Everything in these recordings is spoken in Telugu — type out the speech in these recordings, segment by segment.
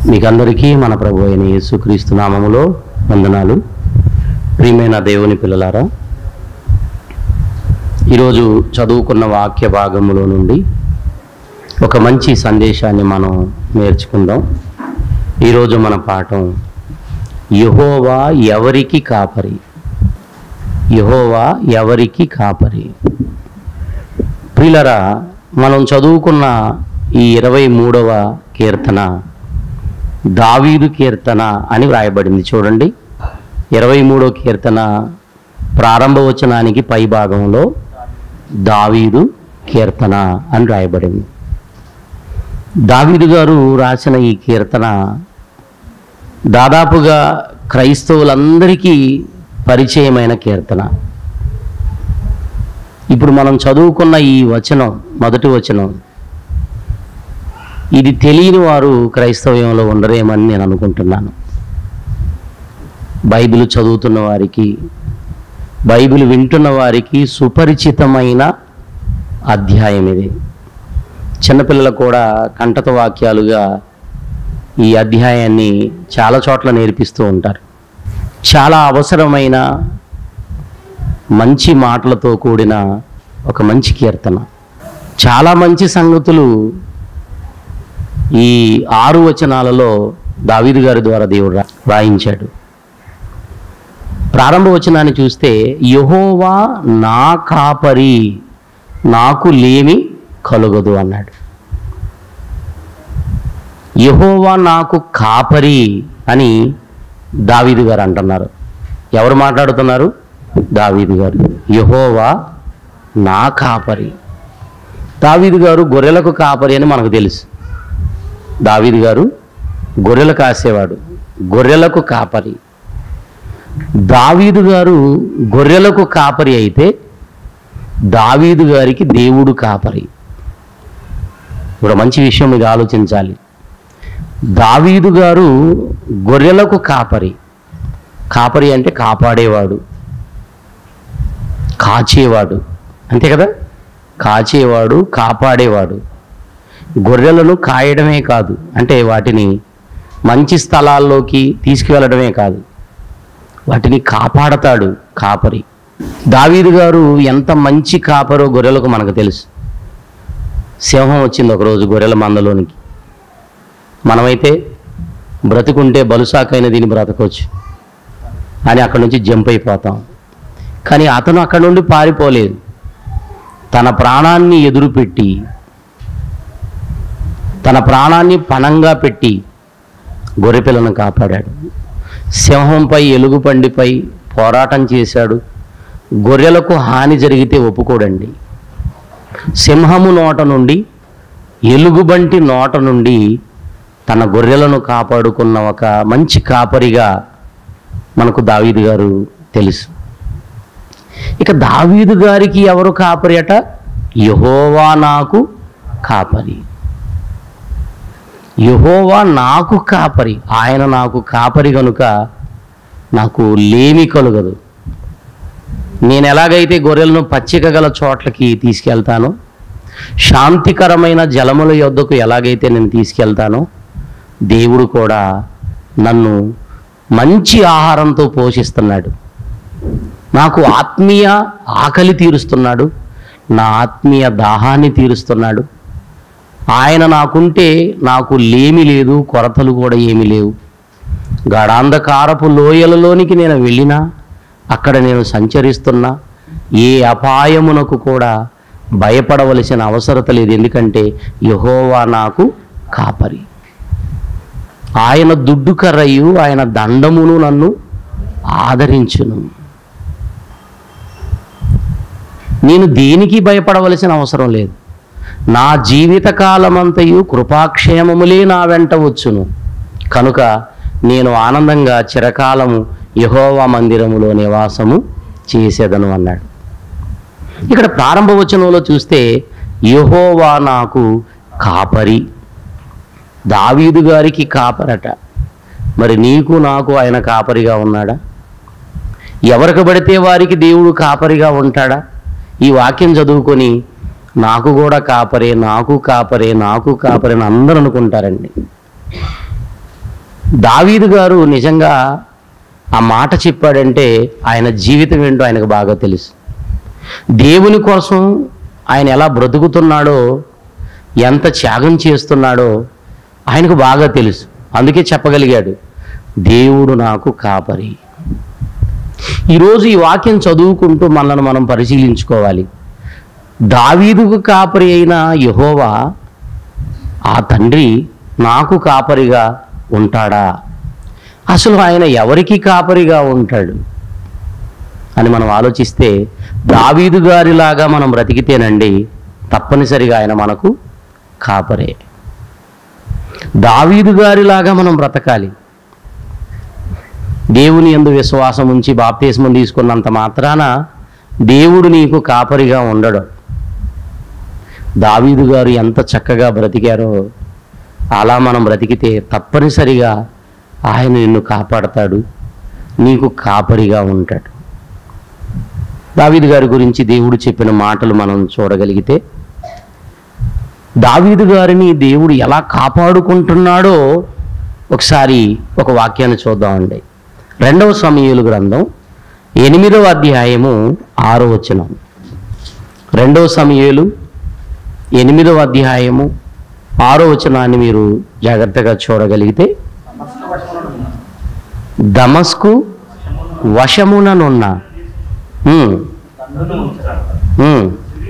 మీకందరికీ మన ప్రభు అయిన యేసుక్రీస్తు నామములో వందనాలు ప్రియమైన దేవుని పిల్లలారా ఈరోజు చదువుకున్న వాక్య భాగములో నుండి ఒక మంచి సందేశాన్ని మనం నేర్చుకుందాం ఈరోజు మన పాఠం యహోవా ఎవరికి కాపరి యహోవా ఎవరికి కాపరి ప్రియులరా మనం చదువుకున్న ఈ ఇరవై మూడవ కీర్తన దావీదు కీర్తన అని వ్రాయబడింది చూడండి ఇరవై మూడో కీర్తన ప్రారంభ వచనానికి పై భాగంలో దావీదు కీర్తన అని రాయబడింది దావీదు గారు రాసిన ఈ కీర్తన దాదాపుగా క్రైస్తవులందరికీ పరిచయమైన కీర్తన ఇప్పుడు మనం చదువుకున్న ఈ వచనం మొదటి వచనం ఇది తెలియని వారు క్రైస్తవ్యంలో ఉండరేమని నేను అనుకుంటున్నాను బైబిల్ చదువుతున్న వారికి బైబిల్ వింటున్న వారికి సుపరిచితమైన అధ్యాయం ఇది చిన్నపిల్లలకు కూడా కంటత వాక్యాలుగా ఈ అధ్యాయాన్ని చాలా చోట్ల నేర్పిస్తూ ఉంటారు చాలా అవసరమైన మంచి మాటలతో కూడిన ఒక మంచి కీర్తన చాలా మంచి సంగతులు ఈ ఆరు వచనాలలో దావీదు గారి ద్వారా దేవుడు రా- రాయించాడు ప్రారంభ వచనాన్ని చూస్తే యహోవా నా కాపరి నాకు లేమి కలుగదు అన్నాడు యహోవా నాకు కాపరి అని దావీదు గారు అంటున్నారు ఎవరు మాట్లాడుతున్నారు దావీదు గారు యహోవా నా కాపరి దావీదు గారు గొర్రెలకు కాపరి అని మనకు తెలుసు దావీదు గారు గొర్రెలు కాసేవాడు గొర్రెలకు కాపరి దావీదు గారు గొర్రెలకు కాపరి అయితే దావీదు గారికి దేవుడు కాపరి ఇప్పుడు మంచి విషయం మీరు ఆలోచించాలి దావీదు గారు గొర్రెలకు కాపరి కాపరి అంటే కాపాడేవాడు కాచేవాడు అంతే కదా కాచేవాడు కాపాడేవాడు గొర్రెలను కాయడమే కాదు అంటే వాటిని మంచి స్థలాల్లోకి తీసుకువెళ్ళడమే కాదు వాటిని కాపాడతాడు కాపరి దావీదు గారు ఎంత మంచి కాపరో గొర్రెలకు మనకు తెలుసు సింహం వచ్చింది ఒకరోజు గొర్రెల మందలోనికి మనమైతే బ్రతుకుంటే బలుసాకైన దీన్ని బ్రతకొచ్చు అని అక్కడి నుంచి జంప్ అయిపోతాం కానీ అతను అక్కడి నుండి పారిపోలేదు తన ప్రాణాన్ని ఎదురుపెట్టి తన ప్రాణాన్ని పణంగా పెట్టి గొర్రెపిల్లను కాపాడాడు సింహంపై ఎలుగుబండిపై పోరాటం చేశాడు గొర్రెలకు హాని జరిగితే ఒప్పుకోడండి సింహము నోట నుండి ఎలుగుబంటి నోట నుండి తన గొర్రెలను కాపాడుకున్న ఒక మంచి కాపరిగా మనకు దావీదు గారు తెలుసు ఇక దావీదు గారికి ఎవరు కాపరి అట యహోవా నాకు కాపరి యహోవా నాకు కాపరి ఆయన నాకు కాపరి కనుక నాకు లేమి కలుగదు నేను ఎలాగైతే గొర్రెలను పచ్చిక గల చోట్లకి తీసుకెళ్తానో శాంతికరమైన జలముల యొద్దకు ఎలాగైతే నేను తీసుకెళ్తానో దేవుడు కూడా నన్ను మంచి ఆహారంతో పోషిస్తున్నాడు నాకు ఆత్మీయ ఆకలి తీరుస్తున్నాడు నా ఆత్మీయ దాహాన్ని తీరుస్తున్నాడు ఆయన నాకుంటే నాకు లేమి లేదు కొరతలు కూడా ఏమీ లేవు గాఢాంధకారపు లోయలలోనికి నేను వెళ్ళినా అక్కడ నేను సంచరిస్తున్నా ఏ అపాయమునకు కూడా భయపడవలసిన అవసరత లేదు ఎందుకంటే యహోవా నాకు కాపరి ఆయన దుడ్డు కర్రయు ఆయన దండమును నన్ను ఆదరించును నేను దేనికి భయపడవలసిన అవసరం లేదు నా జీవిత కాలమంతయు కృపాక్షేమములే నా వెంట వచ్చును కనుక నేను ఆనందంగా చిరకాలము యహోవా మందిరములో నివాసము చేసేదను అన్నాడు ఇక్కడ ప్రారంభ వచనంలో చూస్తే యహోవా నాకు కాపరి దావీదు గారికి కాపరట మరి నీకు నాకు ఆయన కాపరిగా ఉన్నాడా ఎవరికి పడితే వారికి దేవుడు కాపరిగా ఉంటాడా ఈ వాక్యం చదువుకొని నాకు కూడా కాపరే నాకు కాపరే నాకు కాపరే అని అందరూ అనుకుంటారండి దావీదు గారు నిజంగా ఆ మాట చెప్పాడంటే ఆయన జీవితం ఏంటో ఆయనకు బాగా తెలుసు దేవుని కోసం ఆయన ఎలా బ్రతుకుతున్నాడో ఎంత త్యాగం చేస్తున్నాడో ఆయనకు బాగా తెలుసు అందుకే చెప్పగలిగాడు దేవుడు నాకు కాపరి ఈరోజు ఈ వాక్యం చదువుకుంటూ మనల్ని మనం పరిశీలించుకోవాలి దావీదుకు కాపరి అయిన యహోవా ఆ తండ్రి నాకు కాపరిగా ఉంటాడా అసలు ఆయన ఎవరికి కాపరిగా ఉంటాడు అని మనం ఆలోచిస్తే దావీదు గారిలాగా మనం బ్రతికితేనండి తప్పనిసరిగా ఆయన మనకు కాపరే దావీదు గారిలాగా మనం బ్రతకాలి దేవుని ఎందు విశ్వాసం ఉంచి బాప్తిస్మం తీసుకున్నంత మాత్రాన దేవుడు నీకు కాపరిగా ఉండడు దావీదు గారు ఎంత చక్కగా బ్రతికారో అలా మనం బ్రతికితే తప్పనిసరిగా ఆయన నిన్ను కాపాడతాడు నీకు కాపరిగా ఉంటాడు దావీదు గారి గురించి దేవుడు చెప్పిన మాటలు మనం చూడగలిగితే దావీదు గారిని దేవుడు ఎలా కాపాడుకుంటున్నాడో ఒకసారి ఒక వాక్యాన్ని చూద్దామండి రెండవ సమయలు గ్రంథం ఎనిమిదవ అధ్యాయము ఆరో వచనం రెండవ సమయలు ఎనిమిదవ అధ్యాయము ఆరో వచనాన్ని మీరు జాగ్రత్తగా చూడగలిగితే దమస్కు వశముననున్న ఉమ్, ఉమ్,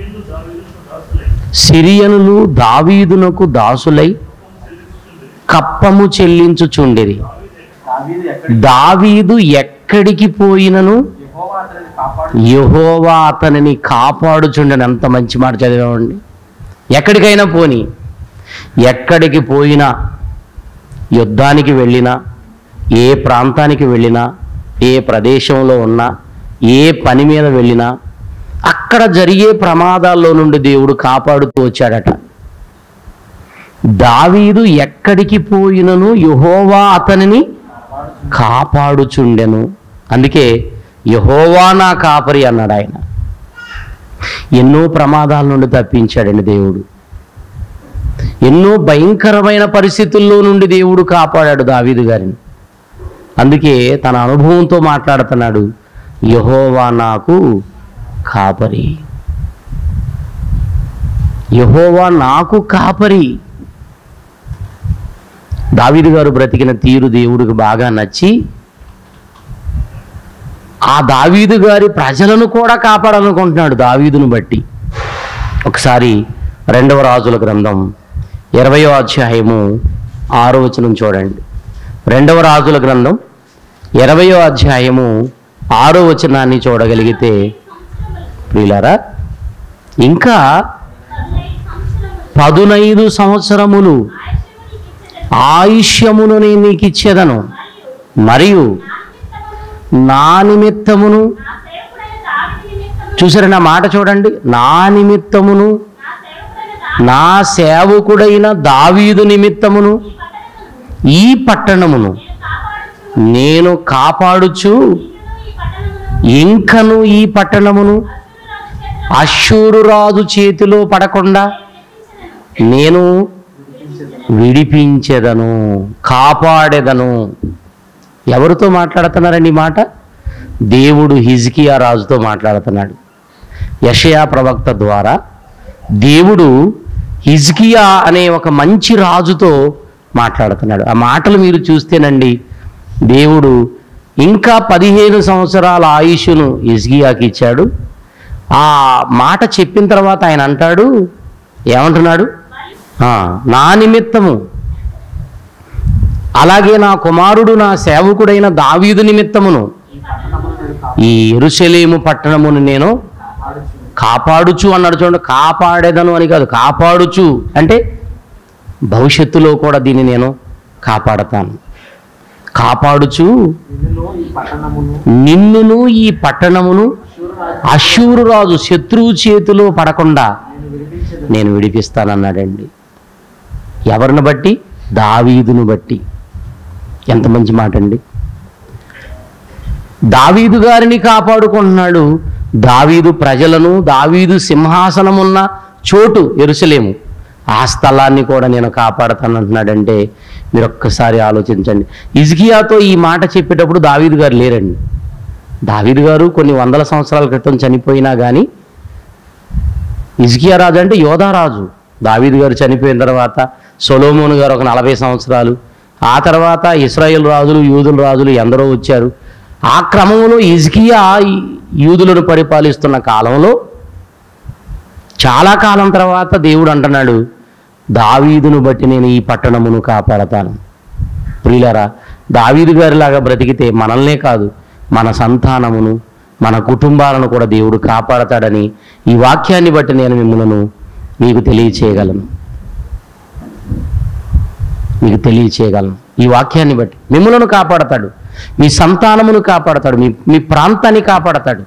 సిరియనులు దావీదునకు దాసులై కప్పము చెల్లించుచుండిరి దావీదు ఎక్కడి దావీదు ఎక్కడికి పోయినను యెహోవా అతనిని కాపాడు యహోవా అతనిని కాపాడుచుండని ఎంత మంచి మాట చదివామండి ఎక్కడికైనా పోని ఎక్కడికి పోయినా యుద్ధానికి వెళ్ళినా ఏ ప్రాంతానికి వెళ్ళినా ఏ ప్రదేశంలో ఉన్నా ఏ పని మీద వెళ్ళినా అక్కడ జరిగే ప్రమాదాల్లో నుండి దేవుడు కాపాడుతూ వచ్చాడట దావీదు ఎక్కడికి పోయినను యహోవా అతనిని కాపాడుచుండెను అందుకే యహోవా నా కాపరి అన్నాడు ఆయన ఎన్నో ప్రమాదాల నుండి తప్పించాడండి దేవుడు ఎన్నో భయంకరమైన పరిస్థితుల్లో నుండి దేవుడు కాపాడాడు దావీదు గారిని అందుకే తన అనుభవంతో మాట్లాడుతున్నాడు యహోవా నాకు కాపరి యహోవా నాకు కాపరి దావీదు గారు బ్రతికిన తీరు దేవుడికి బాగా నచ్చి ఆ దావీదు గారి ప్రజలను కూడా కాపాడాలనుకుంటున్నాడు దావీదును బట్టి ఒకసారి రెండవ రాజుల గ్రంథం ఇరవయో అధ్యాయము ఆరో వచనం చూడండి రెండవ రాజుల గ్రంథం ఇరవయో అధ్యాయము ఆరో వచనాన్ని చూడగలిగితే ప్రియులారా ఇంకా పదునైదు సంవత్సరములు ఆయుష్యమును నేను నీకు ఇచ్చేదను మరియు నా నిమిత్తమును చూసారా నా మాట చూడండి నా నిమిత్తమును నా సేవకుడైన దావీదు నిమిత్తమును ఈ పట్టణమును నేను కాపాడుచు ఇంకను ఈ పట్టణమును అశ్షూరు రాజు చేతిలో పడకుండా నేను విడిపించెదను కాపాడెదను ఎవరితో మాట్లాడుతున్నారండి ఈ మాట దేవుడు హిజ్కియా రాజుతో మాట్లాడుతున్నాడు యషయా ప్రవక్త ద్వారా దేవుడు హిజ్కియా అనే ఒక మంచి రాజుతో మాట్లాడుతున్నాడు ఆ మాటలు మీరు చూస్తేనండి దేవుడు ఇంకా పదిహేను సంవత్సరాల ఆయుష్ను హిజ్కియాకి ఇచ్చాడు ఆ మాట చెప్పిన తర్వాత ఆయన అంటాడు ఏమంటున్నాడు ఆ, నా నిమిత్తము అలాగే నా కుమారుడు నా సేవకుడైన దావీదు నిమిత్తమును ఈ పట్టణమును నేను కాపాడు ఈ ఎరుసలేము పట్టణమును నేను కాపాడుచు అన్నాడు చూడండి కాపాడేదను అని కాదు కాపాడుచు అంటే భవిష్యత్తులో కూడా దీన్ని నేను కాపాడతాను కాపాడుచు నిన్నును ఈ పట్టణమును నిన్నును ఈ పట్టణమును శూరరాజు అశూరు రాజు శత్రువు చేతిలో పడకుండా నేను విడిపించదు నేను విడిపిస్తానన్నాడండి ఎవరిని బట్టి దావీదును బట్టి ఎంత మంచి మాట అండి దావీదు గారిని కాపాడుకుంటున్నాడు దావీదు ప్రజలను దావీదు సింహాసనమున్న చోటు ఎరుసలేము ఆ స్థలాన్ని కూడా నేను కాపాడతానంటున్నాడంటే మీరు ఒక్కసారి ఆలోచించండి ఇజ్కియాతో ఈ మాట చెప్పేటప్పుడు దావీదు గారు లేరండి దావీదు గారు కొన్ని వందల సంవత్సరాల క్రితం చనిపోయినా కానీ ఇజ్కియా రాజు అంటే యోధారాజు దావీదు గారు చనిపోయిన తర్వాత సొలోమోను గారు ఒక నలభై సంవత్సరాలు ఆ తర్వాత ఇస్రాయేల్ రాజులు యూదుల రాజులు ఎందరో వచ్చారు ఆ క్రమంలో ఇజ్కియా ఈ యూదులను పరిపాలిస్తున్న కాలంలో చాలా కాలం తర్వాత దేవుడు అంటున్నాడు దావీదును బట్టి నేను ఈ పట్టణమును కాపాడతాను ప్రియులరా దావీదు గారిలాగా బ్రతికితే మనల్నే కాదు మన సంతానమును మన కుటుంబాలను కూడా దేవుడు కాపాడతాడని ఈ వాక్యాన్ని బట్టి నేను మిమ్మల్ని మీకు తెలియచేయగలను మీకు తెలియచేయగలను ఈ వాక్యాన్ని బట్టి మిమ్మలను కాపాడతాడు మీ సంతానమును కాపాడతాడు మీ మీ ప్రాంతాన్ని కాపాడతాడు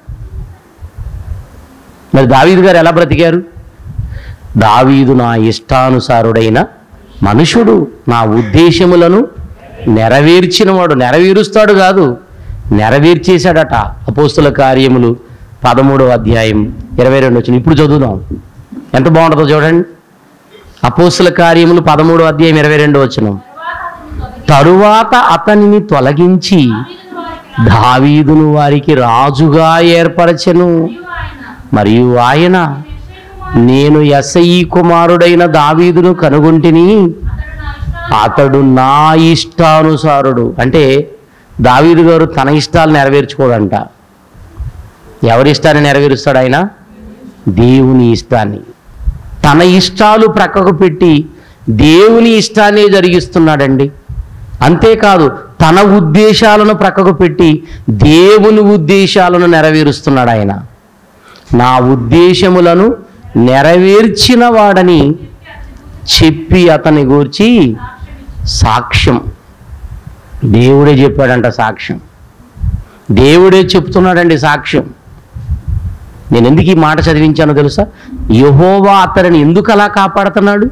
మరి దావీదు గారు ఎలా బ్రతికారు దావీదు నా ఇష్టానుసారుడైన మనుషుడు నా ఉద్దేశములను నెరవేర్చినవాడు నెరవేరుస్తాడు కాదు నెరవేర్చేశాడట అపోస్తుల కార్యములు పదమూడవ అధ్యాయం ఇరవై రెండు వచ్చిన ఇప్పుడు చదువుదాం ఎంత బాగుంటుందో చూడండి అపోస్తుల కార్యములు పదమూడవ అధ్యాయం ఇరవై రెండు వచ్చిన తరువాత తరువాత అతనిని అతనిని తొలగించి దావీదును వారికి రాజు దావీదును వారికి రాజుగా ఏర్పరచెను మరియు ఆయన మరియు ఆయన యెషయా కుమారుడు నేను ఎస్ఐ కుమారుడైన దావీదును కనుగొంటిని అతడు నా అతడు నా ఇష్టాన్ని ఇష్టానుసారుడు అంటే దావీదు గారు తన ఇష్టాలు నెరవేర్చుకోడంట ఎవరి ఇష్టాన్ని నెరవేరుస్తాడు ఆయన దేవుని ఇష్టాన్ని తన ఇష్టాలు ప్రక్కకు పెట్టి దేవుని ఇష్టాన్ని జరిగిస్తున్నాడండి అంతేకాదు తన ఉద్దేశాలను ప్రక్కకు పెట్టి దేవుని ఉద్దేశాలను నెరవేరుస్తున్నాడు ఆయన నా ఉద్దేశములను నెరవేర్చిన వాడని చెప్పి అతని గూర్చి సాక్ష్యం దేవుడే చెప్పాడంట సాక్ష్యం దేవుడే చెప్తున్నాడండి సాక్ష్యం నేను ఎందుకు ఈ మాట చదివించానో తెలుసా యహోవా అతనిని ఎందుకు అలా కాపాడుతున్నాడు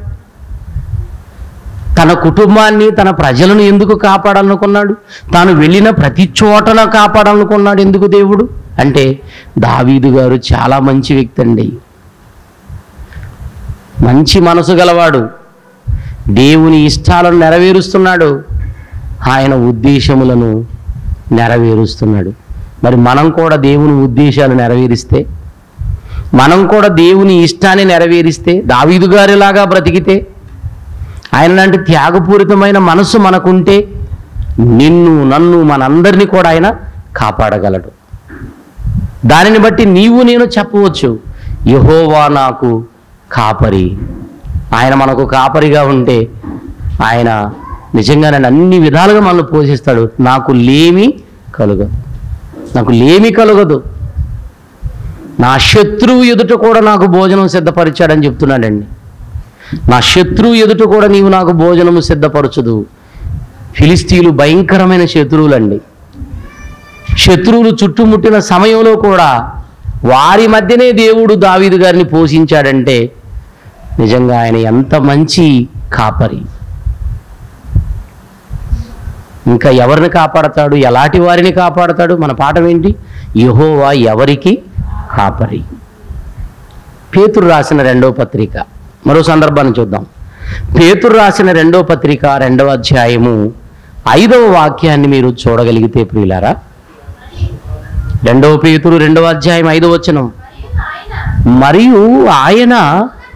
తన కుటుంబాన్ని తన ప్రజలను ఎందుకు కాపాడాలనుకున్నాడు తాను వెళ్ళిన ప్రతి చోటన కాపాడాలనుకున్నాడు ఎందుకు దేవుడు అంటే దావీదు గారు చాలా మంచి వ్యక్తి అండి మంచి మనసు గలవాడు దేవుని ఇష్టాలను నెరవేరుస్తున్నాడు ఆయన ఉద్దేశములను నెరవేరుస్తున్నాడు మరి మనం కూడా దేవుని ఉద్దేశాలు నెరవేరిస్తే మనం కూడా దేవుని ఇష్టాన్ని నెరవేరిస్తే దావీదు గారిలాగా బ్రతికితే ఆయన లాంటి త్యాగపూరితమైన మనస్సు మనకుంటే నిన్ను నన్ను మనందరినీ కూడా ఆయన కాపాడగలడు దానిని బట్టి నీవు నేను చెప్పవచ్చు యహోవా నాకు కాపరి ఆయన మనకు కాపరిగా ఉంటే ఆయన నిజంగా నన్ను అన్ని విధాలుగా మనల్ని పోషిస్తాడు నాకు లేమి కలుగదు నాకు లేమి కలగదు నా శత్రువు ఎదుట కూడా నాకు భోజనం సిద్ధపరిచాడని చెప్తున్నాడండి నా శత్రువు ఎదుట కూడా నీవు నాకు భోజనము సిద్ధపరచదు ఫిలిస్తీన్లు భయంకరమైన శత్రువులండి శత్రువులు చుట్టుముట్టిన సమయంలో కూడా వారి మధ్యనే దేవుడు దావీదు గారిని పోషించాడంటే నిజంగా ఆయన ఎంత మంచి కాపరి ఇంకా ఎవరిని కాపాడతాడు ఎలాంటి వారిని కాపాడతాడు మన పాఠం ఏంటి యహోవా ఎవరికి కాపరి పేతురు రాసిన రెండవ పత్రిక మరో సందర్భాన్ని చూద్దాం పేతురు రాసిన రెండవ పత్రిక రెండవ అధ్యాయము ఐదవ వాక్యాన్ని మీరు చూడగలిగితే ప్రియులారా రెండవ పేతురు రెండవ అధ్యాయం ఐదవ వచనం మరియు ఆయన మరియు ఆయన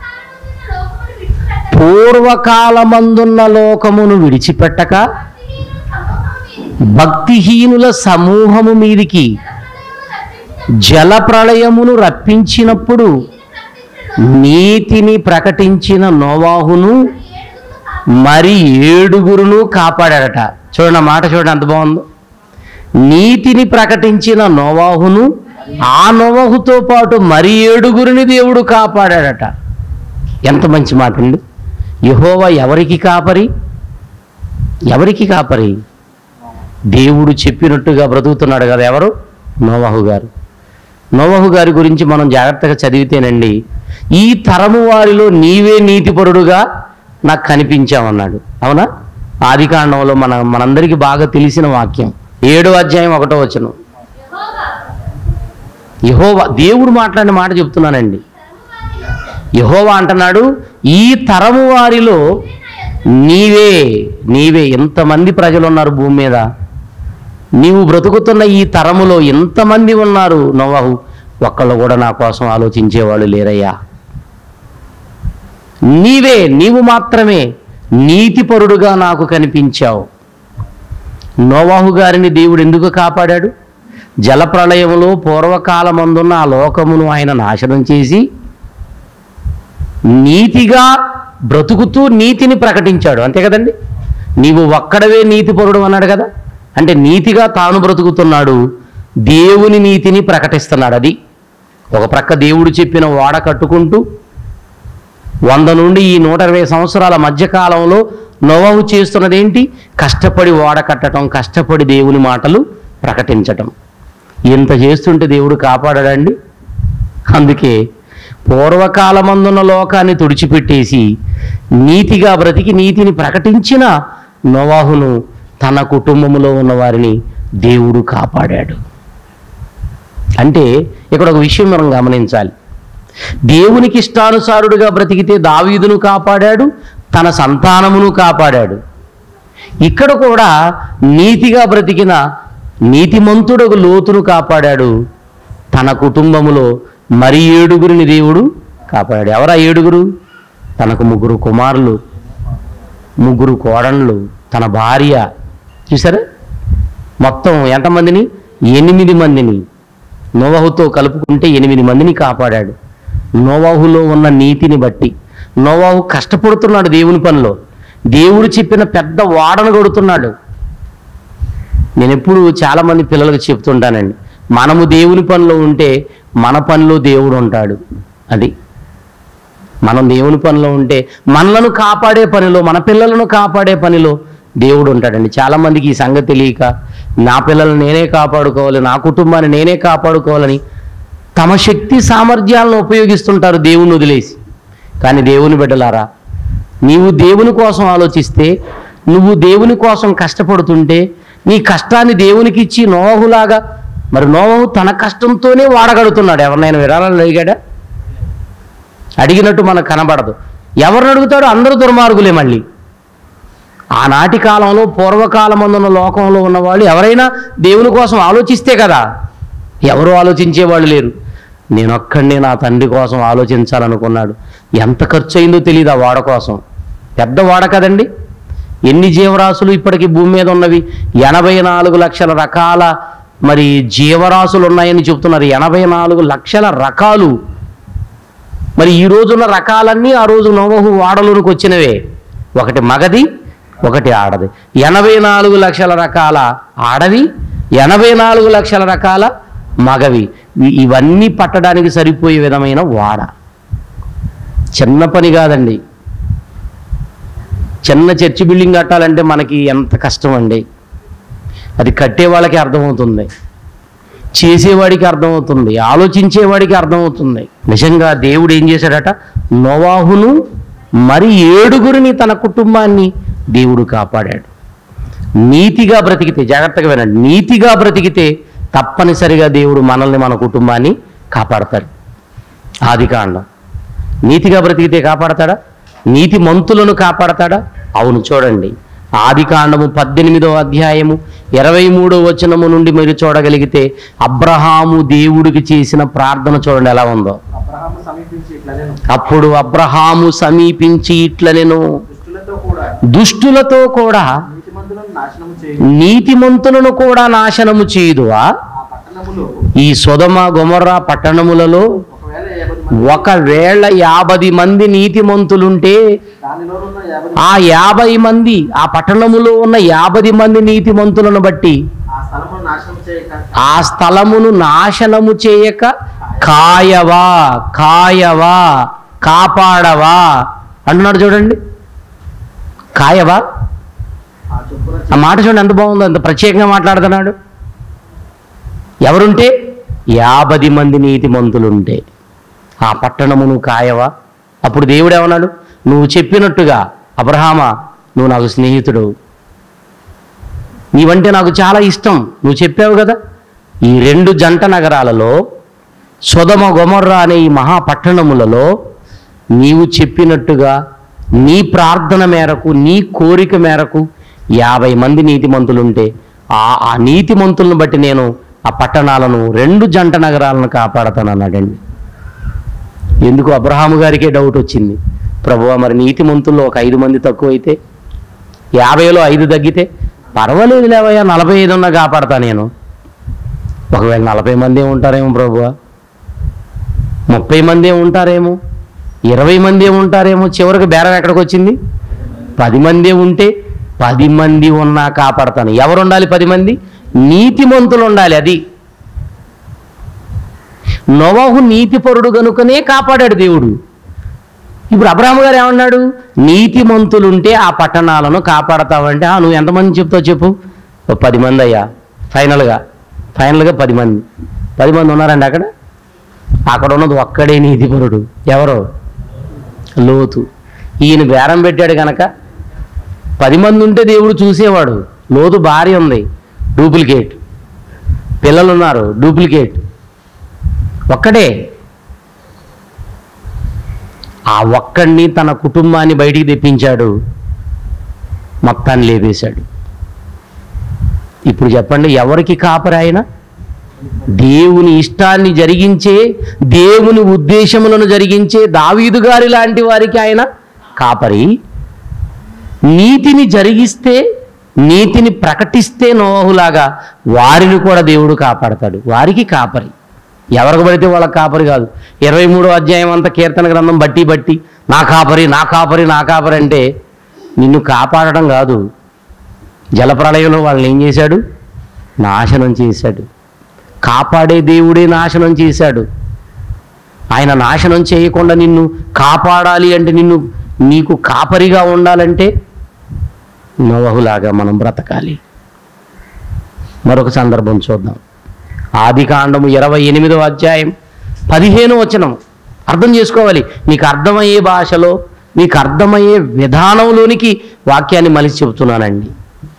పూర్వకాలమందున్న లోకమును విడిచిపెట్టక పూర్వకాలమందున్న లోకమును విడిచిపెట్టక భక్తిహీనుల భక్తిహీనుల సమూహము మీదికి సమూహము మీదికి జల ప్రళయమును రప్పించినప్పుడు నీతిని ప్రకటించిన నోవాహును మరి ఏడుగురును కాపాడాడట చూడండి ఆ మాట చూడండి ఎంత బాగుందో నీతిని ప్రకటించిన నోవాహును ఆ నోవాహుతో పాటు మరి ఏడుగురిని దేవుడు కాపాడాడట ఎంత మంచి మాట అండి యహోవా ఎవరికి కాపరి ఎవరికి కాపరి దేవుడు చెప్పినట్టుగా బ్రతుకుతున్నాడు కదా ఎవరు నోవాహు గారు నోవాహు గారి గురించి మనం జాగ్రత్తగా చదివితేనండి ఈ తరము వారిలో నీవే నీతిపరుడుగా నాకు కనిపించామన్నాడు అవునా ఆది కాండంలో మన మనందరికీ బాగా తెలిసిన వాక్యం ఏడో అధ్యాయం ఒకటో వచనం యహోవా దేవుడు మాట్లాడిన మాట చెప్తున్నానండి యహోవా అంటున్నాడు ఈ తరము వారిలో నీవే నీవే ఎంతమంది ప్రజలు ఉన్నారు భూమి మీద నీవు బ్రతుకుతున్న ఈ తరములో ఎంతమంది ఉన్నారు నోవాహు ఒక్కళ్ళు కూడా నా కోసం ఆలోచించేవాళ్ళు లేరయ్యా నీవే నీవు మాత్రమే నీతిపరుడుగా నాకు కనిపించావు నోవాహు గారిని దేవుడు ఎందుకు కాపాడాడు జలప్రళయంలో పూర్వకాలమందున్న ఆ లోకమును ఆయన నాశనం చేసి నీతిగా బ్రతుకుతూ నీతిని ప్రకటించాడు అంతే కదండి నీవు ఒక్కడవే నీతిపరుడు అన్నాడు కదా అంటే నీతిగా తాను బ్రతుకుతున్నాడు దేవుని నీతిని ప్రకటిస్తున్నాడు అది ఒక ప్రక్క దేవుడు చెప్పిన వాడ కట్టుకుంటూ వంద నుండి ఈ నూట ఇరవై సంవత్సరాల మధ్యకాలంలో నోవాహు చేస్తున్నదేంటి కష్టపడి ఓడ కట్టడం కష్టపడి దేవుని మాటలు ప్రకటించటం ఇంత చేస్తుంటే దేవుడు కాపాడాడండి అందుకే పూర్వకాలమందున్న లోకాన్ని తుడిచిపెట్టేసి నీతిగా బ్రతికి నీతిని ప్రకటించిన నోవాహును తన కుటుంబంలో ఉన్న వారిని దేవుడు కాపాడాడు అంటే ఇక్కడ ఒక విషయం మనం గమనించాలి దేవునికి ఇష్టానుసారుడుగా బ్రతికితే దావీదును కాపాడాడు తన సంతానమును కాపాడాడు ఇక్కడ కూడా నీతిగా బ్రతికిన నీతిమంతుడకు లోతును కాపాడాడు తన కుటుంబములో మరి ఏడుగురిని దేవుడు కాపాడాడు ఎవరా ఏడుగురు తనకు ముగ్గురు కుమారులు ముగ్గురు కోడళ్ళు తన భార్య చూసారా మొత్తం ఎంతమందిని ఎనిమిది మందిని నోవాహుతో కలుపుకుంటే ఎనిమిది మందిని కాపాడాడు నోవాహులో ఉన్న నీతిని బట్టి నోవాహు కష్టపడుతున్నాడు దేవుని పనిలో దేవుడు చెప్పిన పెద్ద వాడను కొడుతున్నాడు నేను ఎప్పుడు చాలామంది పిల్లలకు చెప్తుంటానండి మనము దేవుని పనిలో ఉంటే మన పనిలో దేవుడు ఉంటాడు అది మనం దేవుని పనిలో ఉంటే మనలను కాపాడే పనిలో మన పిల్లలను కాపాడే పనిలో దేవుడు ఉంటాడండి చాలామందికి ఈ సంగతి తెలియక నా పిల్లల్ని నేనే కాపాడుకోవాలి నా కుటుంబాన్ని నేనే కాపాడుకోవాలని తమ శక్తి సామర్థ్యాలను ఉపయోగిస్తుంటారు దేవుని వదిలేసి కానీ దేవుని బిడ్డలారా నీవు దేవుని కోసం ఆలోచిస్తే నువ్వు దేవుని కోసం కష్టపడుతుంటే నీ కష్టాన్ని దేవునికి ఇచ్చి నోవహులాగా మరి నోవహు తన కష్టంతోనే వాడగడుతున్నాడు ఎవరినైనా విరాళాలు అడిగాడా అడిగినట్టు మనకు కనబడదు ఎవరిని అడుగుతాడో అందరూ దుర్మార్గులే మళ్ళీ ఆనాటి కాలంలో పూర్వకాలమందున్న లోకంలో ఉన్నవాళ్ళు ఎవరైనా దేవుని కోసం ఆలోచిస్తే కదా ఎవరు ఆలోచించేవాళ్ళు లేరు నేనొక్కడినే నా తండ్రి కోసం ఆలోచించాలనుకున్నాడు ఎంత ఖర్చు అయిందో తెలియదు ఆ వాడ కోసం పెద్ద వాడ కదండి ఎన్ని జీవరాశులు ఇప్పటికీ భూమి మీద ఉన్నవి ఎనభై నాలుగు లక్షల రకాల మరి జీవరాశులు ఉన్నాయని చెప్తున్నారు ఎనభై నాలుగు లక్షల రకాలు మరి ఈ రోజున్న రకాలన్నీ ఆ రోజు నోవహు వాడలోనికి వచ్చినవే ఒకటి మగది ఒకటి ఆడది ఎనభై నాలుగు లక్షల రకాల ఆడవి ఎనభై నాలుగు లక్షల రకాల మగవి ఇ- ఇవన్నీ పట్టడానికి సరిపోయే విధమైన వాడ చిన్న పని కాదండి చిన్న చర్చి బిల్డింగ్ కట్టాలంటే మనకి ఎంత కష్టం అండి అది కట్టే వాళ్ళకి అర్థమవుతుంది చేసేవాడికి అర్థమవుతుంది ఆలోచించేవాడికి అర్థమవుతుంది నిజంగా దేవుడు ఏం చేశాడట నోవాహును మరి ఏడుగురిని తన కుటుంబాన్ని దేవుడు కాపాడాడు నీతిగా బ్రతికితే జాగ్రత్తగా వినండి నీతిగా బ్రతికితే తప్పనిసరిగా దేవుడు మనల్ని మన కుటుంబాన్ని కాపాడతాడు ఆది కాండం నీతిగా బ్రతికితే కాపాడతాడా నీతి మంతులను కాపాడతాడా అవును చూడండి ఆది కాండము పద్దెనిమిదవ అధ్యాయము ఇరవై మూడో వచనము నుండి మీరు చూడగలిగితే అబ్రహాము దేవుడికి చేసిన ప్రార్థన చూడండి ఎలా ఉందో అబ్రహాము సమీపించి ఇట్లా నేను అప్పుడు అబ్రహాము సమీపించి ఇట్లనెను దుష్టులతో కూడా దుష్టులతో కూడా నీతిమంతులను నాశనము చేయి నీతిమంతులను కూడా నాశనము చేయుదువా ఆ పట్టణములో ఈ సొదమ గొమర్రా పట్టణములలో ఒకవేళ యాభై ఒకవేళ యాభై మంది మంది నీతిమంతులుంటే దానిలో ఉన్న యాభై ఆ యాభై మంది ఆ పట్టణములో ఉన్న యాభై మంది నీతిమంతులను బట్టి ఆ స్థలమును నాశనం చేయక ఆ స్థలమును నాశనము చేయక కాయవా కాయవా కాపాడవా అంటున్నాడు చూడండి కాయవా ఆ చొప్పున ఆ మాట చూడండి ఎంత బాగుందో ఎంత ప్రత్యేకంగా మాట్లాడుతున్నాడు ఎవరుంటే యాభై మంది నీతిమంతులుంటే ఆ పట్టణమును కాయవా అప్పుడు దేవుడు ఏమన్నాడు నువ్వు చెప్పినట్టుగా అబ్రహామా నువ్వు నాకు స్నేహితుడు నీవంటే నాకు చాలా ఇష్టం నువ్వు చెప్పావు కదా ఈ రెండు జంట నగరాలలో సొదమ గొమర్రా అనే ఈ మహాపట్టణములలో నీవు చెప్పినట్టుగా నీ ప్రార్థన మేరకు నీ కోరిక మేరకు యాభై మంది నీతిమంతులుంటే ఆ ఆ నీతిమంతులను బట్టి నేను ఆ పట్టణాలను రెండు జంట నగరాలను కాపాడతాను అన్నాడండి ఎందుకు అబ్రహాము గారికే డౌట్ వచ్చింది ప్రభువా మరి నీతిమంతుల్లో ఒక ఐదు మంది తక్కువైతే యాభైలో ఐదు తగ్గితే పర్వాలేదు లేవయ్యా నలభై ఐదు ఉన్నా కాపాడతా నేను ఒకవేళ నలభై మంది ఉంటారేమో ప్రభువా ముప్పై మంది ఉంటారేమో ఇరవై మంది ఉంటారేమో చివరికి బేరం ఎక్కడికి వచ్చింది పది మంది ఉంటే పది మంది ఉన్నా కాపాడతాను ఎవరు ఉండాలి పది మంది నీతిమంతులు ఉండాలి అది నోవాహు నీతిపరుడు గనుకనే కాపాడాడు దేవుడు ఇప్పుడు అబ్రాహ్మ గారు ఏమన్నాడు నీతిమంతులుంటే ఆ పట్టణాలను కాపాడతావంటే "ఆ, నువ్వు ఎంతమంది చెప్తావు చెప్పు "ఓ పది మంది అయ్యా ఫైనల్గా ఫైనల్గా పది మంది పది మంది ఉన్నారండి అక్కడ అక్కడ ఉన్నది ఒక్కడే నీతిపరుడు ఎవరో లోతు ఈయన బేరం పెట్టాడు కనుక పది మంది ఉంటే దేవుడు చూసేవాడు లోతు భార్య ఉంది డూప్లికేట్ పిల్లలు ఉన్నారు డూప్లికేట్ ఒక్కడే ఆ ఒక్కడిని తన కుటుంబాన్ని బయటికి తెప్పించాడు మొత్తాన్ని లేపేశాడు ఇప్పుడు చెప్పండి ఎవరికి కాపరి ఆయన దేవుని ఇష్టాన్ని జరిగించే దేవుని ఉద్దేశములను జరిగించే దావీదు గారి లాంటి వారికి ఆయన కాపరి నీతిని జరిగిస్తే నీతిని ప్రకటిస్తే నోహులాగా వారిని కూడా దేవుడు కాపాడతాడు వారికి కాపరి ఎవరికి పడితే వాళ్ళకి కాపరి కాదు ఇరవై మూడో అధ్యాయం అంతా కీర్తన గ్రంథం బట్టి బట్టి నా కాపరి నా కాపరి నా కాపరి అంటే నిన్ను కాపాడడం కాదు జలప్రళయంలో వాళ్ళని ఏం చేశాడు నాశనం చేశాడు కాపాడే దేవుడే నాశనం చేశాడు ఆయన నాశనం చేయకుండా నిన్ను కాపాడాలి అంటే నిన్ను నీకు కాపరిగా ఉండాలంటే నోవహులాగా మనం బ్రతకాలి మరొక సందర్భం చూద్దాం ఆది కాండము ఇరవై ఎనిమిదవ అధ్యాయం పదిహేను వచనం అర్థం చేసుకోవాలి నీకు అర్థమయ్యే భాషలో నీకు అర్థమయ్యే విధానంలోనికి వాక్యాన్ని మలిసి చెబుతున్నానండి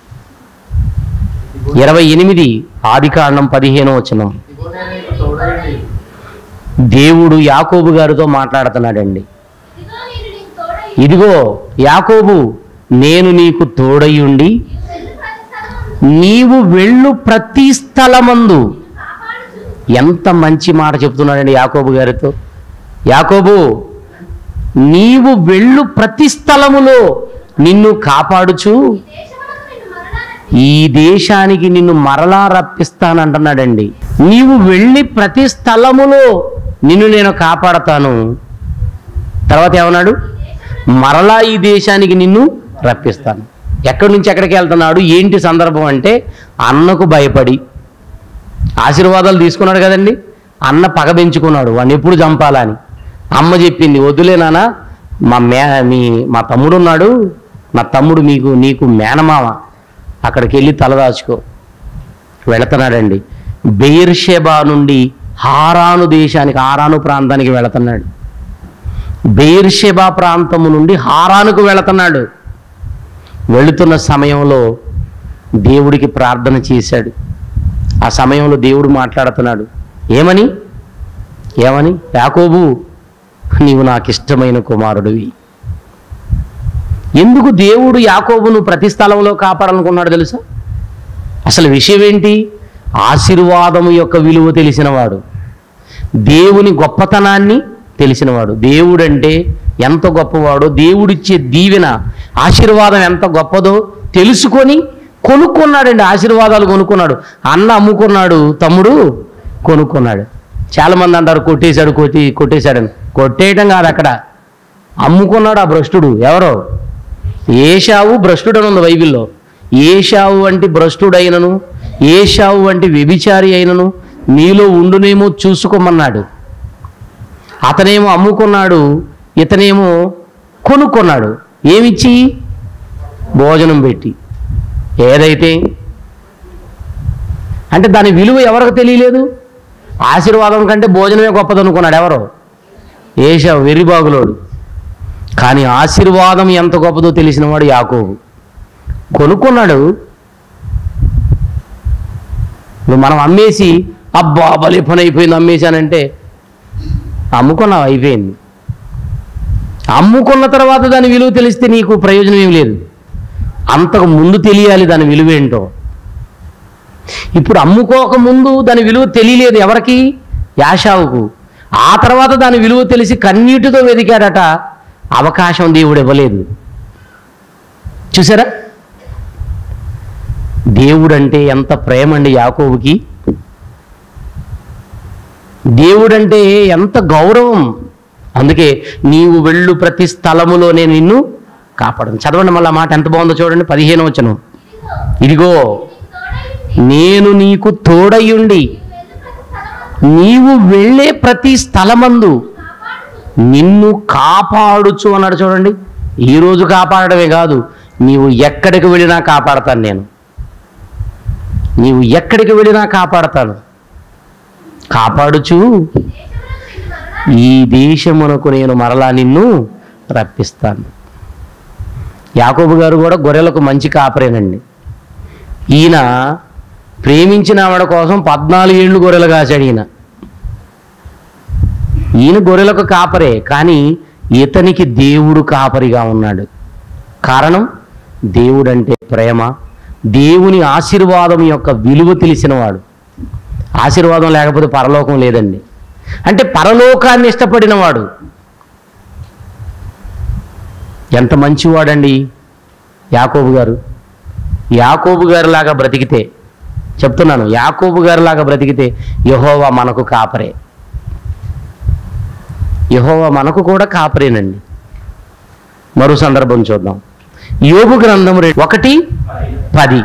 ఇరవై ఎనిమిది ఆది కాండం పదిహేను వచనం ఇదిగో నేను నీకు తోడయండి దేవుడు యాకోబు గారితో మాట్లాడుతున్నాడండి ఇదిగో నేను నీకు తోడై ఇదిగో యాకోబు నేను నీకు తోడయుండి నీవు వెళ్ళు ప్రతి స్థలమందు నీవు వెళ్ళు ప్రతి స్థలమందు కాపాడుచు ఎంత మంచి మాట చెప్తున్నాడండి యాకోబు గారితో యాకోబు నీవు వెళ్ళు ప్రతి స్థలములో నిన్ను కాపాడుచు ఈ దేశమునకు ఈ దేశానికి నిన్ను మరలా రప్పించి నిన్ను మరలా రప్పిస్తానంటున్నాడండి నీవు వెళ్ళి ప్రతి స్థలములో నిన్ను నేను కాపాడతాను తర్వాత ఏమన్నాడు మరలా ఈ దేశానికి నిన్ను రప్పిస్తాను ఎక్కడి నుంచి ఎక్కడికి వెళ్తున్నాడు ఏంటి సందర్భం అంటే అన్నకు భయపడి ఆశీర్వాదాలు తీసుకున్నాడు కదండి అన్న పగ పెంచుకున్నాడు వాడిని ఎప్పుడు చంపాలని అమ్మ చెప్పింది వద్దులే నాన్న మా మే మీ మా తమ్ముడు ఉన్నాడు నా తమ్ముడు మీకు నీకు మేనమామ అక్కడికి వెళ్ళి తలదాచుకో వెళుతున్నాడండి బెయిర్షెబా నుండి హారాను దేశానికి హారాను ప్రాంతానికి వెళుతున్నాడు బెయిర్షెబా ప్రాంతము నుండి హారానుకు వెళుతున్నాడు వెళుతున్న సమయంలో దేవుడికి ప్రార్థన చేశాడు ఆ సమయంలో దేవుడు మాట్లాడుతున్నాడు ఏమని ఏమని యాకోబు నీవు నాకు ఇష్టమైన కుమారుడివి ఎందుకు దేవుడు యాకోబును ప్రతి స్థలంలో కాపాడాలనుకున్నాడు తెలుసా అసలు విషయం ఏంటి ఆశీర్వాదము యొక్క విలువ తెలిసినవాడు దేవుని గొప్పతనాన్ని తెలిసినవాడు దేవుడంటే ఎంత గొప్పవాడో దేవుడిచ్చే దీవెన ఆశీర్వాదం ఎంత గొప్పదో తెలుసుకొని కొనుక్కున్నాడండి ఆశీర్వాదాలు కొనుక్కున్నాడు అన్న అమ్ముకున్నాడు తమ్ముడు కొనుక్కున్నాడు చాలామంది అంటారు కొట్టేశాడు కొట్టి కొట్టేశాడని కొట్టేయటం కాదు అక్కడ అమ్ముకున్నాడు ఆ భ్రష్టుడు ఎవరో ఏషావు భ్రష్టుడు అని ఉంది బైబిల్లో ఏషావు వంటి భ్రష్టుడైనను ఏషావు వంటి వ్యభిచారి అయినను నీలో ఉండునేమో చూసుకోమన్నాడు అతనేమో అమ్ముకున్నాడు ఇతనేమో కొనుక్కున్నాడు ఏమిచ్చి భోజనం పెట్టి ఏదైతే అంటే దాని విలువ ఎవరికి తెలియలేదు ఆశీర్వాదం కంటే భోజనమే గొప్పదనుకున్నాడు ఎవరో ఏషావు వెర్రిబాగులోడు కానీ ఆశీర్వాదం ఎంత గొప్పదో తెలిసినవాడు యాకోబు కొనుక్కున్నాడు ఇప్పుడు మనం అమ్మేసి అబ్బా బలి పని అయిపోయింది అమ్మేశానంటే అమ్ముకున్నావు అయిపోయింది అమ్ముకున్న తర్వాత దాని విలువ తెలిస్తే నీకు ప్రయోజనం ఏం లేదు అంతకు ముందు తెలియాలి దాని విలువ ఏంటో ఇప్పుడు అమ్ముకోక ముందు దాని విలువ తెలియలేదు ఎవరికి యాషావుకు ఆ తర్వాత దాని విలువ తెలిసి కన్నీటితో వెతికాడట అవకాశం దేవుడు ఇవ్వలేదు చూసారా దేవుడంటే ఎంత ప్రేమ అండి యాకోబుకి దేవుడంటే ఎంత గౌరవం అందుకే నీవు వెళ్ళు ప్రతి స్థలములో నేను నిన్ను కాపాడను చదవండి మళ్ళీ ఆ మాట ఎంత బాగుందో చూడండి పదిహేను వచ్చను ఇదిగో నేను నీకు తోడయ్యుండి నీవు వెళ్ళే ప్రతి స్థలమందు నిన్ను కాపాడుచు అన్నాడు చూడండి ఈ రోజు కాపాడమే కాదు నీవు ఎక్కడికి వెళ్ళినా కాపాడతాను నేను నీవు ఎక్కడికి వెళ్ళినా కాపాడతాను కాపాడుచు ఈ దేశమునకు నేను మరలా నిన్ను రప్పిస్తాను యాకోబు గారు కూడా గొర్రెలకు మంచి కాపరేనండి ఈయన ప్రేమించిన ఆవిడ కోసం పద్నాలుగు ఏళ్ళు గొర్రెలు కాశాడు ఈయన ఈయన గొర్రెలకు కాపరే కానీ ఇతనికి దేవుడు కాపరిగా ఉన్నాడు కారణం దేవుడంటే ప్రేమ దేవుని ఆశీర్వాదం యొక్క విలువ తెలిసినవాడు ఆశీర్వాదం లేకపోతే పరలోకం లేదండి అంటే పరలోకాన్ని ఇష్టపడినవాడు ఎంత మంచివాడండి యాకోబు గారు యాకోబు గారిలాగా బ్రతికితే చెప్తున్నాను యాకోబు గారిలాగా బ్రతికితే యహోవా మనకు కాపరే యహోవా మనకు కూడా కాపరేనండి మరో సందర్భం చూద్దాం యోగు గ్రంథం రె- ఒకటి పది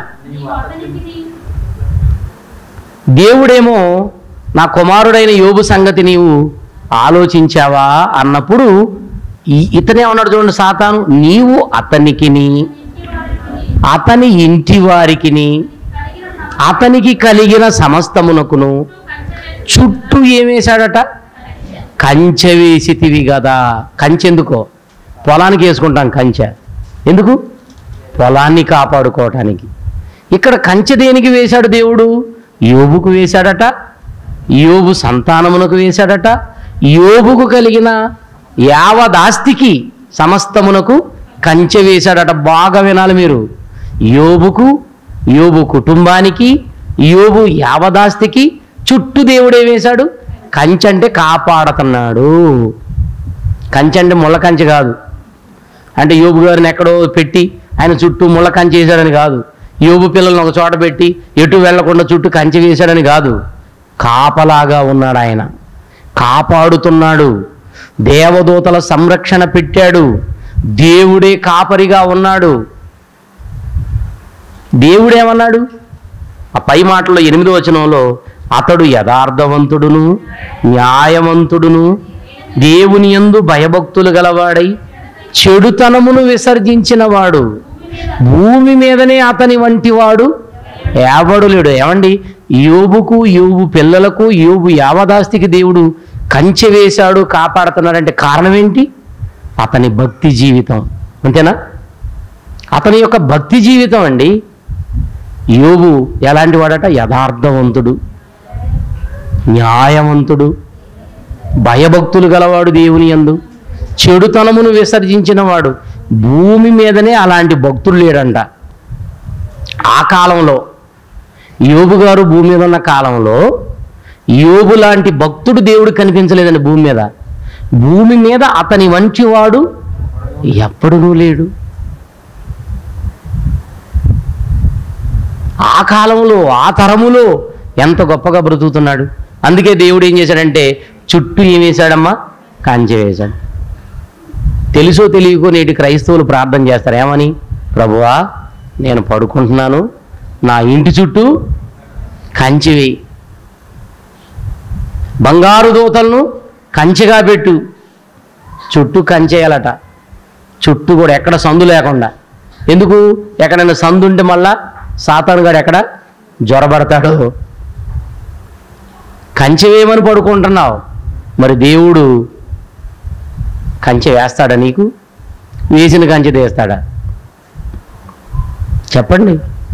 దేవుడేమో నా కుమారుడైన యోబు సంగతి నీవు ఆలోచించావా అన్నప్పుడు ఈ- ఇతనే ఉన్నాడు చూడండి సాతాను నీవు అతనికిని అతని ఇంటి వారికిని అతనికి కలిగిన సమస్తమునకును చుట్టూ ఏమేశాడట కంచె వేసితివి కదా కంచె ఎందుకో పొలానికి వేసుకుంటాం కంచె ఎందుకు పొలాన్ని కాపాడుకోవటానికి ఇక్కడ కంచె దేనికి వేశాడు దేవుడు యోబుకు వేశాడట యోబు సంతానమునకు వేశాడట యోబుకు కలిగిన యావదాస్తికి సమస్తమునకు కంచె వేశాడట బాగా వినాలి మీరు యోబుకు యోబు కుటుంబానికి యోబు యావదాస్తికి చుట్టూ దేవుడే వేశాడు కంచె అంటే కాపాడుతున్నాడు కంచె అంటే ముళ్ళ కంచె కాదు అంటే యోబు గారిని ఎక్కడో పెట్టి ఆయన చుట్టూ ముళ్ళ కంచె వేశాడని కాదు యోబు పిల్లల్ని ఒక చోట పెట్టి ఎటు వెళ్లకుండా చుట్టూ కంచె వేశాడని కాదు కాపలాగా ఉన్నాడు ఆయన కాపాడుతున్నాడు దేవదూతల సంరక్షణ పెట్టాడు దేవుడే కాపరిగా ఉన్నాడు దేవుడేమన్నాడు ఆ పై మాటలో ఎనిమిదో వచనంలో అతడు యథార్థవంతుడును న్యాయవంతుడును దేవుని యందు భయభక్తులు గలవాడై చెడుతనమును విసర్జించిన వాడు భూమి మీదనే అతని వంటి వాడు ఎవడు లేడు ఏమండి యోబుకు యోబు పిల్లలకు యోబు యావదాస్తికి దేవుడు కంచె వేశాడు కాపాడుతున్నాడంటే కారణం ఏంటి అతని భక్తి జీవితం అంతేనా అతని యొక్క భక్తి జీవితం అండి యోబు ఎలాంటి వాడట యథార్థవంతుడు న్యాయవంతుడు భయభక్తులు గలవాడు దేవుని యందు చెడుతనమును విసర్జించిన వాడు భూమి మీదనే అలాంటి భక్తుడు లేడంట ఆ కాలంలో యోబు గారు భూమి మీద ఉన్న కాలంలో యోబు లాంటి భక్తుడు దేవుడు కనిపించలేదండి భూమి మీద భూమి మీద అతని వంటి వాడు ఎప్పుడూ లేడు ఆ కాలంలో ఆ తరములో ఎంత గొప్పగా బ్రతుకుతున్నాడు అందుకే దేవుడు ఏం చేశాడంటే చుట్టూ ఏం వేశాడమ్మా కంచె వేశాడు తెలుసో తెలియకో నేటి క్రైస్తవులు ప్రార్థన చేస్తారు ఏమని ప్రభువా నేను పడుకుంటున్నాను నా ఇంటి చుట్టూ కంచె వేయి బంగారు దూతలను కంచెగా పెట్టు చుట్టూ కంచేయాలట చుట్టూ కూడా ఎక్కడ సందు లేకుండా ఎందుకు ఎక్కడైనా సందు ఉంటే మళ్ళా సాతాను గారు ఎక్కడ జ్వరబడతాడు కంచె వేయమని పడుకుంటున్నావు మరి దేవుడు కంచె వేస్తాడా నీకు వేసిన కంచె తీస్తాడా చెప్పండి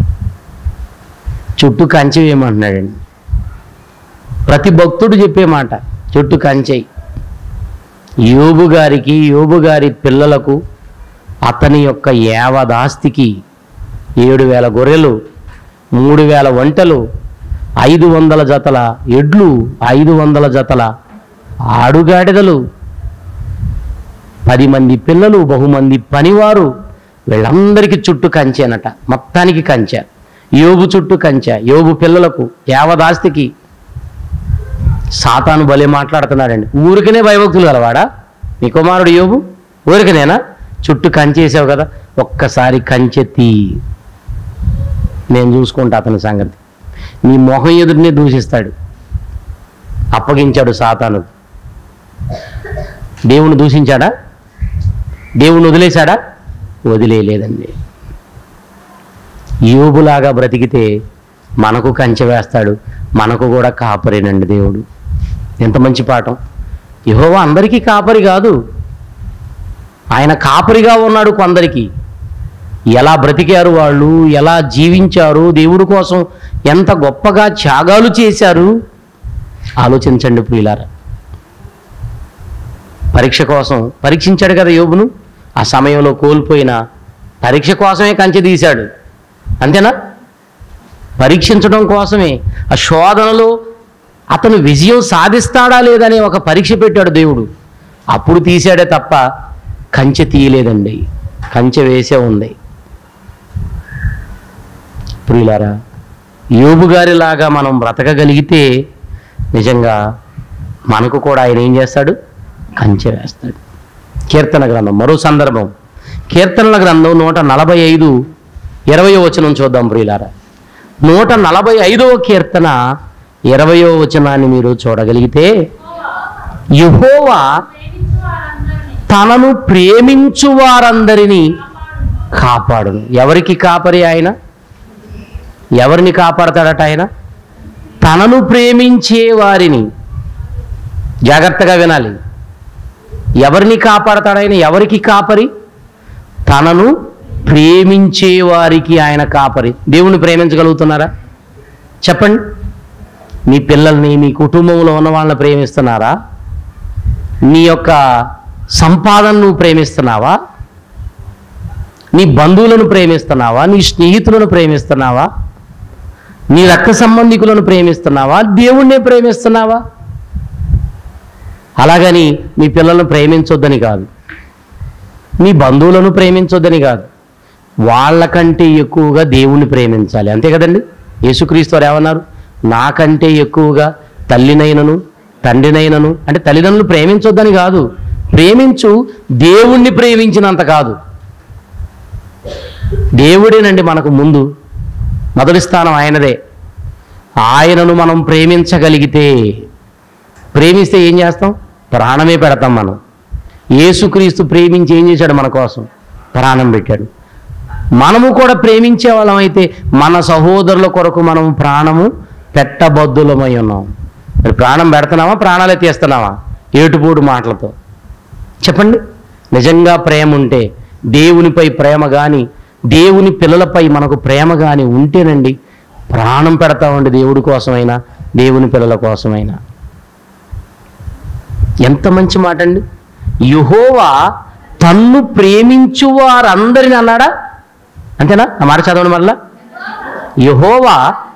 చుట్టూ కంచె వేయమంటున్నాడండి ప్రతి భక్తుడు చెప్పే మాట చుట్టూ కంచెయి యోబు గారికి యోబు గారి పిల్లలకు అతని యొక్క యావదాస్తికి ఏడు వేల గొర్రెలు మూడు వేల వంటలు ఐదు వందల జతల ఎడ్లు ఐదు వందల జతల ఆడుగాడిదలు పది మంది పిల్లలు బహుమంది పనివారు వీళ్ళందరికీ చుట్టూ కంచేనట మొత్తానికి కంచె యోబు చుట్టూ కంచె యోబు పిల్లలకు యావదాస్తికి సాతాను భలే మాట్లాడుతున్నాడండి ఊరికనే భయభక్తులు గలవాడా నీ కుమారుడు యోబు ఊరికనేనా చుట్టూ కంచేసావు కదా ఒక్కసారి కంచెత్తి నేను చూసుకుంటా అతని సంగతి నీ మొహం ఎదురునే దూషిస్తాడు అప్పగించాడు సాతాను దేవుని దూషించాడా దేవుని వదిలేశాడా వదిలేయలేదండి యోబులాగా బ్రతికితే మనకు కంచె వేస్తాడు మనకు కూడా కాపరేనండి దేవుడు ఎంత మంచి పాఠం యహోవా అందరికీ కాపరి కాదు ఆయన కాపరిగా ఉన్నాడు కొందరికి ఎలా బ్రతికారు వాళ్ళు ఎలా జీవించారు దేవుడి కోసం ఎంత గొప్పగా త్యాగాలు చేశారు ఆలోచించండి ప్రియులారా పరీక్ష కోసం పరీక్షించాడు కదా యోబును ఆ సమయంలో కోల్పోయిన పరీక్ష కోసమే కంచె తీశాడు అంతేనా పరీక్షించడం కోసమే ఆ శోధనలో అతను విజయం సాధిస్తాడా లేదనే ఒక పరీక్ష పెట్టాడు దేవుడు అప్పుడు తీశాడే తప్ప కంచె తీయలేదండి కంచె వేసే ఉంది ప్రియులారా యోబు గారిలాగా మనం బ్రతకగలిగితే నిజంగా మనకు కూడా ఆయన ఏం చేస్తాడు కంచె వేస్తాడు కీర్తన గ్రంథం మరో సందర్భం కీర్తనల గ్రంథం నూట నలభై ఐదు ఇరవయో వచనం చూద్దాం ప్రియులారా నూట నలభై ఐదవ కీర్తన ఇరవయో వచనాన్ని మీరు చూడగలిగితే యహోవా తనను ప్రేమించు వారందరినీ కాపాడును ఎవరికి కాపరి ఆయన ఎవరిని కాపాడతాడట ఆయన తనను ప్రేమించే వారిని జాగ్రత్తగా వినాలి ఎవరిని కాపాడతాడాయన ఎవరికి కాపరి తనను ప్రేమించే వారికి ఆయన కాపరి దేవుణ్ణి ప్రేమించగలుగుతున్నారా చెప్పండి మీ పిల్లల్ని మీ కుటుంబంలో ఉన్న వాళ్ళని ప్రేమిస్తున్నారా నీ యొక్క సంపాదన నువ్వు ప్రేమిస్తున్నావా నీ బంధువులను ప్రేమిస్తున్నావా నీ స్నేహితులను ప్రేమిస్తున్నావా నీ రక్త సంబంధికులను ప్రేమిస్తున్నావా దేవుణ్ణే ప్రేమిస్తున్నావా అలాగని మీ పిల్లలను ప్రేమించొద్దని కాదు మీ బంధువులను ప్రేమించొద్దని కాదు వాళ్ళకంటే ఎక్కువగా దేవుణ్ణి ప్రేమించాలి అంతే కదండి యేసుక్రీస్తు వారు ఏమన్నారు నాకంటే ఎక్కువగా తల్లినైనను తండ్రినైనను అంటే తల్లిదండ్రులు ప్రేమించొద్దని కాదు ప్రేమించు దేవుణ్ణి ప్రేమించినంత కాదు దేవుడేనండి మనకు ముందు మొదటి స్థానం ఆయనదే ఆయనను మనం ప్రేమించగలిగితే ప్రేమిస్తే ఏం చేస్తాం ప్రాణమే పెడతాం మనం యేసుక్రీస్తు ప్రేమించి ఏం చేశాడు మన కోసం ప్రాణం పెట్టాడు మనము కూడా ప్రేమించే వాళ్ళం అయితే మన సహోదరుల కొరకు మనం ప్రాణము పెట్టబద్దులమై ఉన్నాం మరి ప్రాణం పెడుతున్నావా ప్రాణాలే తీస్తున్నావా ఏటుపోటు మాటలతో చెప్పండి నిజంగా ప్రేమ ఉంటే దేవునిపై ప్రేమ కానీ దేవుని పిల్లలపై మనకు ప్రేమ కానీ ఉంటేనండి ప్రాణం పెడతామండి దేవుడి కోసమైనా దేవుని పిల్లల కోసమైనా ఎంత మంచి మాట అండి యుహోవా తన్ను ప్రేమించు వారందరిని అన్నాడా అంతేనా ఆ మాట చదవండి మళ్ళా యహోవా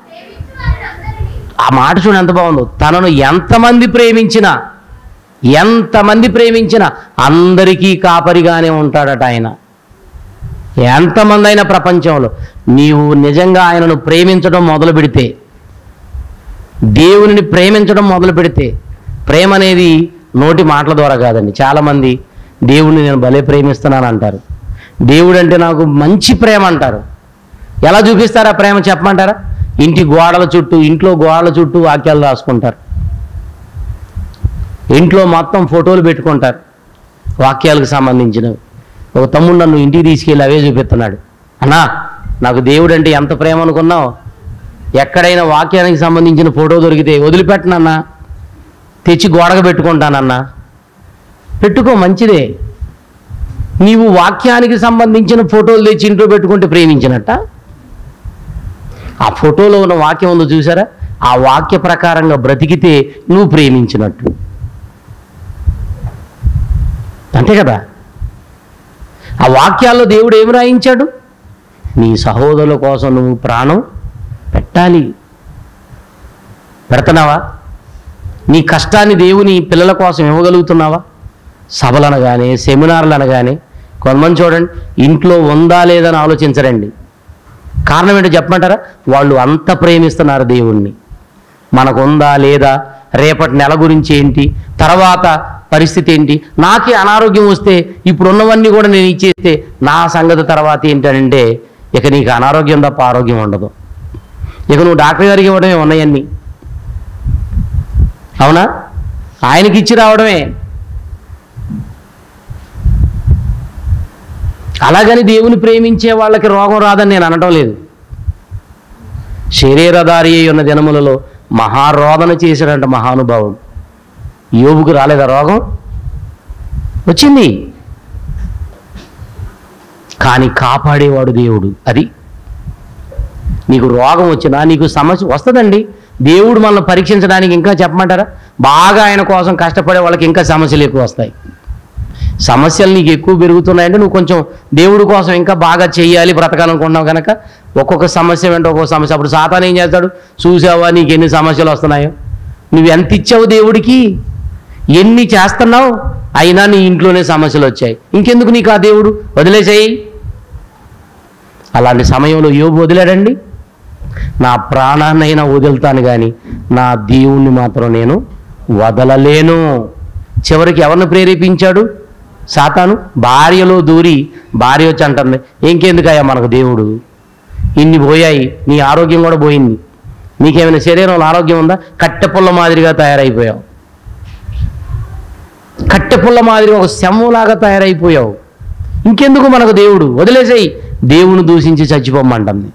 ఆ మాట చూడండి ఎంత బాగుందో తనను ఎంతమంది ప్రేమించినా ఎంతమంది ప్రేమించినా అందరికీ కాపరిగానే ఉంటాడట ఆయన ఎంతమంది అయినా ప్రపంచంలో నీవు నిజంగా ఆయనను ప్రేమించడం మొదలు పెడితే దేవునిని ప్రేమించడం మొదలు పెడితే ప్రేమ అనేది నోటి మాటల ద్వారా కాదండి చాలామంది దేవుణ్ణి నేను భలే ప్రేమిస్తున్నాను అంటారు దేవుడు అంటే నాకు మంచి ప్రేమ అంటారు ఎలా చూపిస్తారా ప్రేమ చెప్పమంటారా ఇంటి గోడల చుట్టూ ఇంట్లో గోడల చుట్టూ వాక్యాలు రాసుకుంటారు ఇంట్లో మొత్తం ఫోటోలు పెట్టుకుంటారు వాక్యాలకు సంబంధించినవి ఒక తమ్ముడు నన్ను ఇంటికి తీసుకెళ్ళి అవే చూపిస్తున్నాడు అన్నా నాకు దేవుడు అంటే ఎంత ప్రేమ అనుకున్నావు ఎక్కడైనా వాక్యానికి సంబంధించిన ఫోటో దొరికితే వదిలిపెట్టనన్నా తెచ్చి గోడకు పెట్టుకుంటానన్నా పెట్టుకో మంచిదే నీవు వాక్యానికి సంబంధించిన ఫోటోలు తెచ్చి ఇంట్లో పెట్టుకుంటే ప్రేమించినట్ట ఆ ఫోటోలో ఉన్న వాక్యం ఉందో చూసారా ఆ వాక్య ప్రకారంగా బ్రతికితే నువ్వు ప్రేమించినట్టు అంతే కదా ఆ వాక్యాల్లో దేవుడు ఏమి రాయించాడు నీ సహోదరుల కోసం నువ్వు ప్రాణం పెట్టాలి పెడుతున్నావా నీ కష్టాన్ని దేవుని పిల్లల కోసం ఇవ్వగలుగుతున్నావా సభలు అనగానే సెమినార్లు అనగానే కొంతమంది చూడండి ఇంట్లో ఉందా లేదని ఆలోచించరండి కారణం ఏంటో చెప్పమంటారా వాళ్ళు అంత ప్రేమిస్తున్నారు దేవుణ్ణి మనకు ఉందా లేదా రేపటి నెల గురించి ఏంటి తర్వాత పరిస్థితి ఏంటి నాకే అనారోగ్యం వస్తే ఇప్పుడు ఉన్నవన్నీ కూడా నేను ఇచ్చేస్తే నా సంగతి తర్వాత ఏంటంటే ఇక నీకు అనారోగ్యం తప్ప ఆరోగ్యం ఉండదు ఇక నువ్వు డాక్టర్ గారికి ఇవ్వడమే ఉన్నాయన్నీ అవునా ఆయనకి ఇచ్చి రావడమే అలాగని దేవుని ప్రేమించే వాళ్ళకి రోగం రాదని నేను అనటం లేదు శరీరధారి అయి ఉన్న దినములలో మహారోదన చేశాడంట మహానుభావుడు యోబుకు రాలేదా రోగం వచ్చింది కానీ కాపాడేవాడు దేవుడు అది నీకు రోగం వచ్చినా నీకు సమస్య వస్తుందండి దేవుడు మనల్ని పరీక్షించడానికి ఇంకా చెప్పమంటారా బాగా ఆయన కోసం కష్టపడే వాళ్ళకి ఇంకా సమస్యలు ఎక్కువ వస్తాయి సమస్యలు నీకు ఎక్కువ పెరుగుతున్నాయంటే నువ్వు కొంచెం దేవుడి కోసం ఇంకా బాగా చెయ్యాలి బ్రతకాలనుకుంటున్నావు కనుక ఒక్కొక్క సమస్య వెంట ఒక్కొక్క సమస్య అప్పుడు సాతాన్ ఏం చేస్తాడు చూసావా నీకు ఎన్ని సమస్యలు వస్తున్నాయో నువ్వు ఎంత ఇచ్చావు దేవుడికి ఎన్ని చేస్తున్నావు అయినా నీ ఇంట్లోనే సమస్యలు వచ్చాయి ఇంకెందుకు నీకు ఆ దేవుడు వదిలేసేయి అలాంటి సమయంలో యోబు వదిలాడండి నా ప్రాణాన్నైనా వదులుతాను కానీ నా దేవుణ్ణి మాత్రం నేను వదలలేను చివరికి ఎవరిని ప్రేరేపించాడు సాతాను భార్యలో దూరి భార్య వచ్చి అంటుంది ఇంకెందుకయ్యా మనకు దేవుడు ఇన్ని పోయాయి నీ ఆరోగ్యం కూడా పోయింది నీకేమైనా శరీరంలో ఆరోగ్యం ఉందా కట్టెపుల్ల మాదిరిగా తయారైపోయావు కట్టెపుల్ల మాదిరి ఒక శవంలాగా తయారైపోయావు ఇంకెందుకు మనకు దేవుడు వదిలేసేయి దేవుని దూషించి చచ్చిపోమ్మంటుంది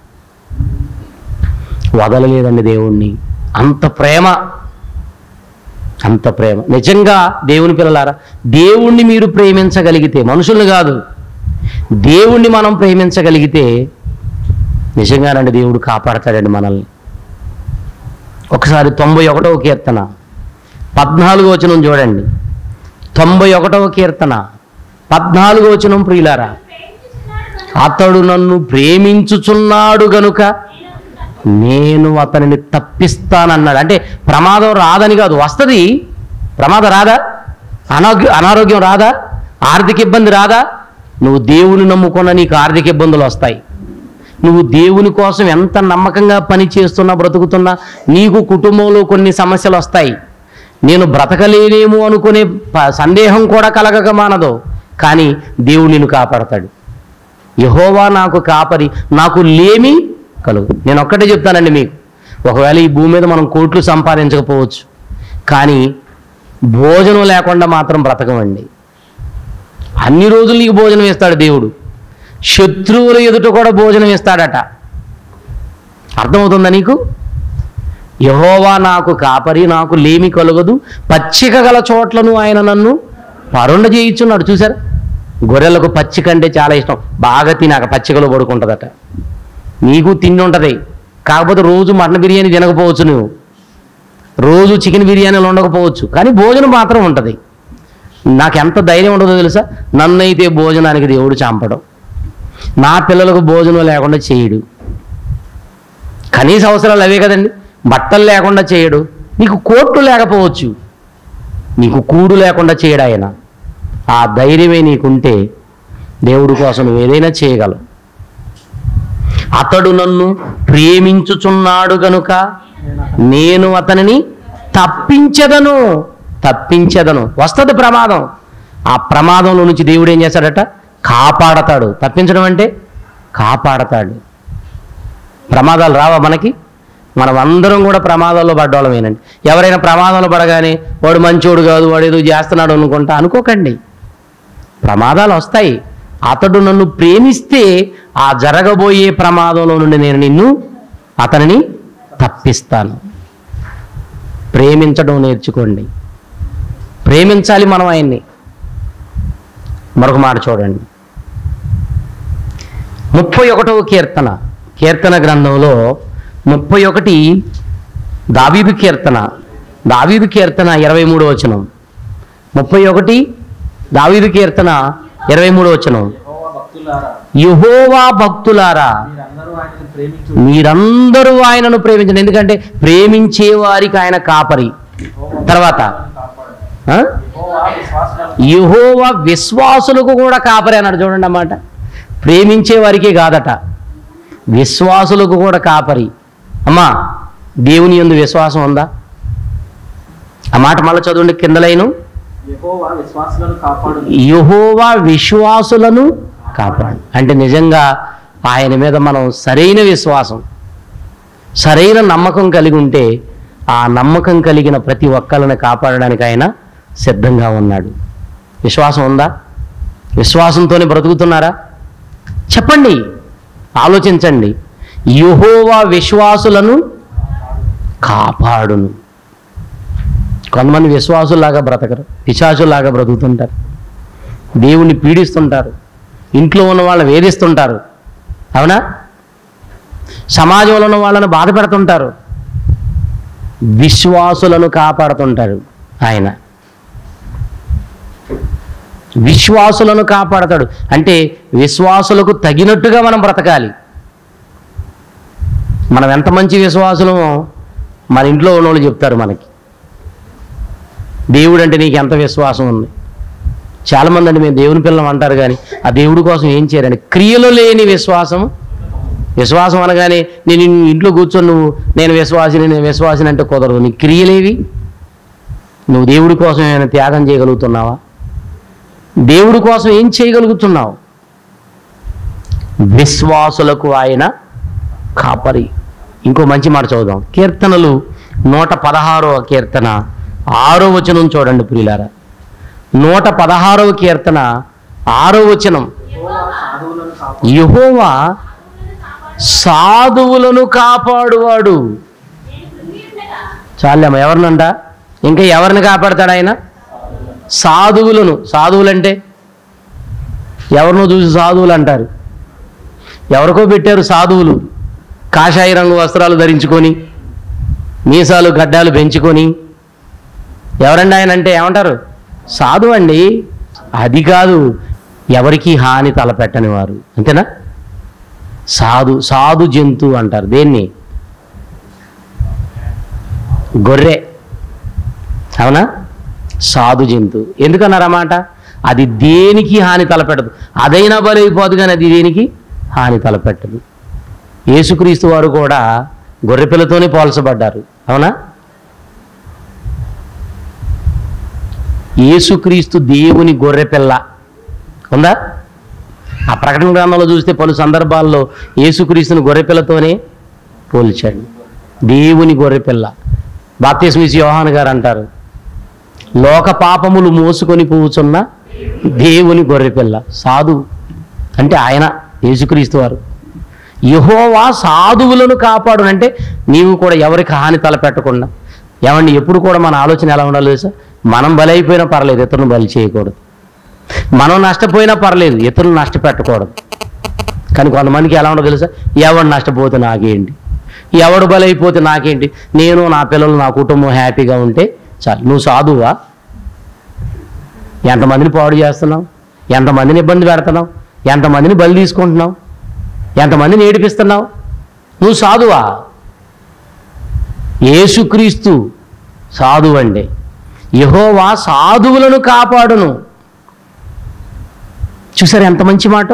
వదలలేదండి దేవుణ్ణి అంత ప్రేమ అంత ప్రేమ నిజంగా దేవుని పిల్లలారా దేవుణ్ణి మీరు ప్రేమించగలిగితే మనుషుల్ని కాదు దేవుణ్ణి మనం ప్రేమించగలిగితే నిజంగానండి దేవుడు కాపాడతాడండి మనల్ని ఒకసారి తొంభై ఒకటవ కీర్తన పద్నాలుగో వచనం చూడండి తొంభై ఒకటవ కీర్తన పద్నాలుగో వచనం ప్రియులారా అతడు నన్ను ప్రేమించుచున్నాడు గనుక నేను అతనిని తప్పిస్తానన్నాడు అంటే ప్రమాదం రాదని కాదు వస్తుంది ప్రమాదం రాదా అనారోగ్య అనారోగ్యం రాదా ఆర్థిక ఇబ్బంది రాదా నువ్వు దేవుని నమ్ముకున్న నీకు ఆర్థిక ఇబ్బందులు వస్తాయి నువ్వు దేవుని కోసం ఎంత నమ్మకంగా పని చేస్తున్నా బ్రతుకుతున్నా నీకు కుటుంబంలో కొన్ని సమస్యలు వస్తాయి నేను బ్రతకలేనేమో అనుకునే ప- సందేహం కూడా కలగక మానదు కానీ దేవుడు నిన్ను కాపాడతాడు యహోవా నాకు కాపరి నాకు లేమి కలుగు నేను ఒక్కటే చెప్తానండి మీకు ఒకవేళ ఈ భూమి మీద మనం కోట్లు సంపాదించకపోవచ్చు కానీ భోజనం లేకుండా మాత్రం బ్రతకమండి అన్ని రోజులు నీకు భోజనం ఇస్తాడు దేవుడు శత్రువుల ఎదుట కూడా భోజనం ఇస్తాడట అర్థమవుతుందా నీకు యహోవా నాకు కాపరి నాకు లేమి కలుగదు పచ్చిక గల చోట్లను ఆయన నన్ను పరుండ చేయించున్నాడు చూసారా గొర్రెలకు పచ్చిక అంటే చాలా ఇష్టం బాగా తినాక పచ్చికలో పడుకుంటుందట నీకు తిండి ఉంటుంది కాకపోతే రోజు మటన్ బిర్యానీ తినకపోవచ్చు నువ్వు రోజు చికెన్ బిర్యానీలు ఉండకపోవచ్చు కానీ భోజనం మాత్రం ఉంటుంది నాకు ఎంత ధైర్యం ఉండదో తెలుసా నన్నైతే భోజనానికి దేవుడు చంపడం నా పిల్లలకు భోజనం లేకుండా చేయడు కనీస అవసరాలు అవే కదండి బట్టలు లేకుండా చేయడు నీకు కోట్లు లేకపోవచ్చు నీకు కూడు లేకుండా చేయడు ఆయన ఆ ధైర్యమే నీకుంటే దేవుడి కోసం నువ్వు ఏదైనా చేయగలవు అతడు నన్ను ప్రేమించుచున్నాడు గనుక నేను అతనిని తప్పించదను తప్పించదను వస్తుంది ప్రమాదం ఆ ప్రమాదంలో నుంచి దేవుడు ఏం చేస్తాడట కాపాడతాడు తప్పించడం అంటే కాపాడతాడు ప్రమాదాలు రావా మనకి మనం అందరం కూడా ప్రమాదాల్లో పడ్డోళ్ళమేనండి ఎవరైనా ప్రమాదంలో పడగానే వాడు మంచోడు కాదు వాడు ఏదో చేస్తున్నాడు అనుకుంటా అనుకోకండి ప్రమాదాలు వస్తాయి అతడు నన్ను ప్రేమిస్తే ఆ జరగబోయే ప్రమాదంలో నుండి నేను నిన్ను అతనిని తప్పిస్తాను ప్రేమించడం నేర్చుకోండి ప్రేమించాలి మనం ఆయన్ని మరొక మాట చూడండి ముప్పై ఒకటవ కీర్తన కీర్తన గ్రంథంలో ముప్పై ఒకటి దావీదు కీర్తన దావీదు కీర్తన ఇరవై మూడో వచనం ముప్పై ఒకటి దావీదు కీర్తన ఇరవై మూడు వచనం యెహోవా భక్తులారా యహోవా భక్తులారా మీరందరూ ఆయనను ప్రేమించు మీరందరూ ఆయనను ప్రేమించండి ఎందుకంటే ప్రేమించే వారికి ఆయన కాపరి యెహోవా తర్వాత కాపాడు ఆ? యెహోవా విశ్వాసాలను యెహోవా విశ్వాసులకు కూడా కాపరి అన్నాడు చూడండి అన్నమాట ప్రేమించే వారికి కాదట విశ్వాసులకు కూడా కాపరి అమ్మా దేవుని యందు విశ్వాసం ఉందా ఆ మాట మళ్ళీ చదవండి కింద లైను యెహోవా విశ్వాసాలను కాపాడు యహోవా విశ్వాసులను కాపాడు అంటే నిజంగా ఆయన మీద మనం సరైన విశ్వాసం సరైన నమ్మకం కలిగి ఉంటే ఆ నమ్మకం కలిగిన ప్రతి ఒక్కరిని కాపాడడానికి ఆయన సిద్ధంగా ఉన్నాడు విశ్వాసం ఉందా విశ్వాసంతోనే బ్రతుకుతున్నారా చెప్పండి ఆలోచించండి యహోవా విశ్వాసులను కాపాడును కొంతమంది విశ్వాసుల్లాగా బ్రతకరు పిశాచుల్లాగా బ్రతుకుతుంటారు దేవుణ్ణి పీడిస్తుంటారు ఇంట్లో ఉన్న వాళ్ళని వేధిస్తుంటారు అవునా సమాజంలో ఉన్న వాళ్ళని బాధ పెడుతుంటారు విశ్వాసులను కాపాడుతుంటారు ఆయన విశ్వాసులను కాపాడతాడు అంటే విశ్వాసులకు తగినట్టుగా మనం బ్రతకాలి మనం ఎంత మంచి విశ్వాసులమో మన ఇంట్లో ఉన్న వాళ్ళు చెప్తారు మనకి దేవుడు అంటే నీకు ఎంత విశ్వాసం ఉంది చాలామంది అంటే మేము దేవుని పిల్లం అంటారు కానీ ఆ దేవుడి కోసం ఏం చేయరండి క్రియలో లేని విశ్వాసం విశ్వాసం అనగానే నేను ఇన్- ఇంట్లో కూర్చొని నువ్వు నేను విశ్వాసిని నేను విశ్వాసిని అంటే కుదరదు నీ క్రియలేవి నువ్వు దేవుడి కోసం ఏమైనా త్యాగం చేయగలుగుతున్నావా దేవుడి కోసం ఏం చేయగలుగుతున్నావు విశ్వాసులకు ఆయన కాపరి ఇంకో మంచి మాట చదువుదాం కీర్తనలు నూట పదహారవ కీర్తన ఆరో వచనం చూడండి ప్రియులారా నూట పదహారవ కీర్తన ఆరో వచనం యెహోవా సాధువులను కాపాడు యహోవా సాధువులను కాపాడువాడు చాలేమ్మ ఎవరినంట ఇంకా ఎవరిని కాపాడతాడు ఆయన సాధువులను సాధువులంటే ఎవరినో చూసి సాధువులు అంటారు ఎవరికో పెట్టారు సాధువులు కాషాయ రంగు వస్త్రాలు ధరించుకొని మీసాలు గడ్డాలు పెంచుకొని ఎవరండి ఆయన అంటే ఏమంటారు సాధు అండి అది కాదు ఎవరికి హాని తలపెట్టని వారు అంతేనా సాధు సాధు జంతు అంటారు దేన్ని గొర్రె అవునా సాధు జంతు ఎందుకన్నారు అన్నమాట అది దేనికి హాని తలపెట్టదు అదైనా బలైపోదు కానీ అది దేనికి హాని తలపెట్టదు యేసుక్రీస్తు వారు కూడా గొర్రెపిల్లతోనే పోల్చబడ్డారు అవునా యేసుక్రీస్తు దేవుని గొర్రెపిల్ల ఉందా ఆ ప్రకటన గ్రంథంలో చూస్తే పలు సందర్భాల్లో యేసుక్రీస్తుని గొర్రెపిల్లతోనే పోల్చాడు దేవుని గొర్రెపిల్ల బాప్తిస్మిసి యోహాన్ గారు అంటారు లోక పాపములు మోసుకొని పోవుచున్న దేవుని గొర్రెపిల్ల సాధు అంటే ఆయన యేసుక్రీస్తు వారు యహోవా సాధువులను కాపాడు అంటే నీవు కూడా ఎవరికి హాని తలపెట్టకుండా ఏమండి ఎప్పుడు కూడా మన ఆలోచన ఎలా ఉండాలి తెలుసా మనం బలైపోయినా పర్లేదు ఇతరులను బలి చేయకూడదు మనం నష్టపోయినా పర్లేదు ఇతరులను నష్టపెట్టకూడదు కానీ కొంతమందికి ఎలా ఉండదు తెలుసా ఎవడు నష్టపోతే నాకేంటి ఎవడు బలైపోతే నాకేంటి నేను నా పిల్లలు నా కుటుంబం హ్యాపీగా ఉంటే చాలు నువ్వు సాధువా ఎంతమందిని పాడు చేస్తున్నావు ఎంతమందిని ఇబ్బంది పెడుతున్నావు ఎంతమందిని బలి తీసుకుంటున్నావు ఎంతమందిని ఏడిపిస్తున్నావు నువ్వు సాధువా యేసుక్రీస్తు సాధువు అండి యహోవా సాధువులను కాపాడును చూసారు ఎంత మంచి మాట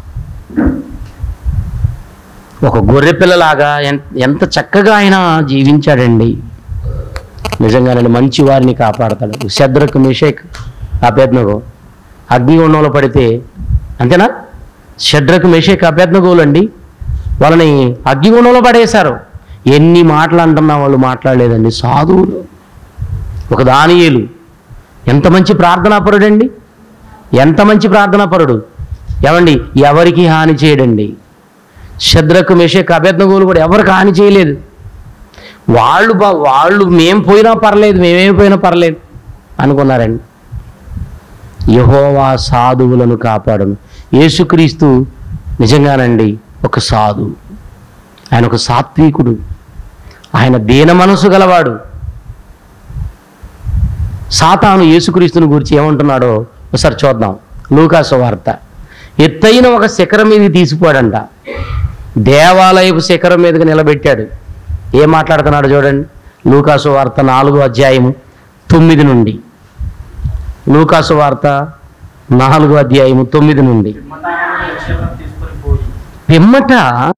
ఒక గొర్రె పిల్లలాగా ఎన్- ఎంత చక్కగా ఆయన జీవించాడండి నిజంగానండి మంచి వారిని కాపాడతాడు శద్రకు మిషేక్ అభ్యర్థనకు అగ్నిగుండంలో పడితే అంతేనా షడ్రకు మెషేక్ అభ్యర్థనగోలు అండి వాళ్ళని అగ్నిగుండంలో పడేశారు ఎన్ని మాటలు అంటున్నా వాళ్ళు మాట్లాడలేదండి సాధువులు ఒక దానియేలు ఎంత మంచి ప్రార్థనాపరుడండి ఎంత మంచి ప్రార్థనాపరుడు ఏమండి ఎవరికి హాని చేయడండి శద్రకు మెషేక్ అభ్యర్థనగోలు కూడా ఎవరికి హాని చేయలేదు వాళ్ళు బా వాళ్ళు మేం పోయినా పర్లేదు మేమేం పోయినా పర్లేదు అనుకున్నారండి యహోవా సాధువులను కాపాడును యేసుక్రీస్తు నిజంగానండి ఒక సాధు ఆయన ఒక సాత్వికుడు ఆయన దీన మనసు గలవాడు సాతాను యేసుక్రీస్తుని గురించి ఏమంటున్నాడో ఒకసారి చూద్దాం లూకాసు వార్త ఎత్తైన ఒక శిఖరం మీద తీసిపోయాడంట దేవాలయపు శిఖరం మీదకి నిలబెట్టాడు ఏం మాట్లాడుతున్నాడు చూడండి లూకాసు వార్త నాలుగో అధ్యాయము తొమ్మిది నుండి లూకాసు వార్త నాలుగో అధ్యాయము తొమ్మిది నుండి పిమ్మటాయన యెరూషలేమునకు తీసుకొని పోయి పిమ్మట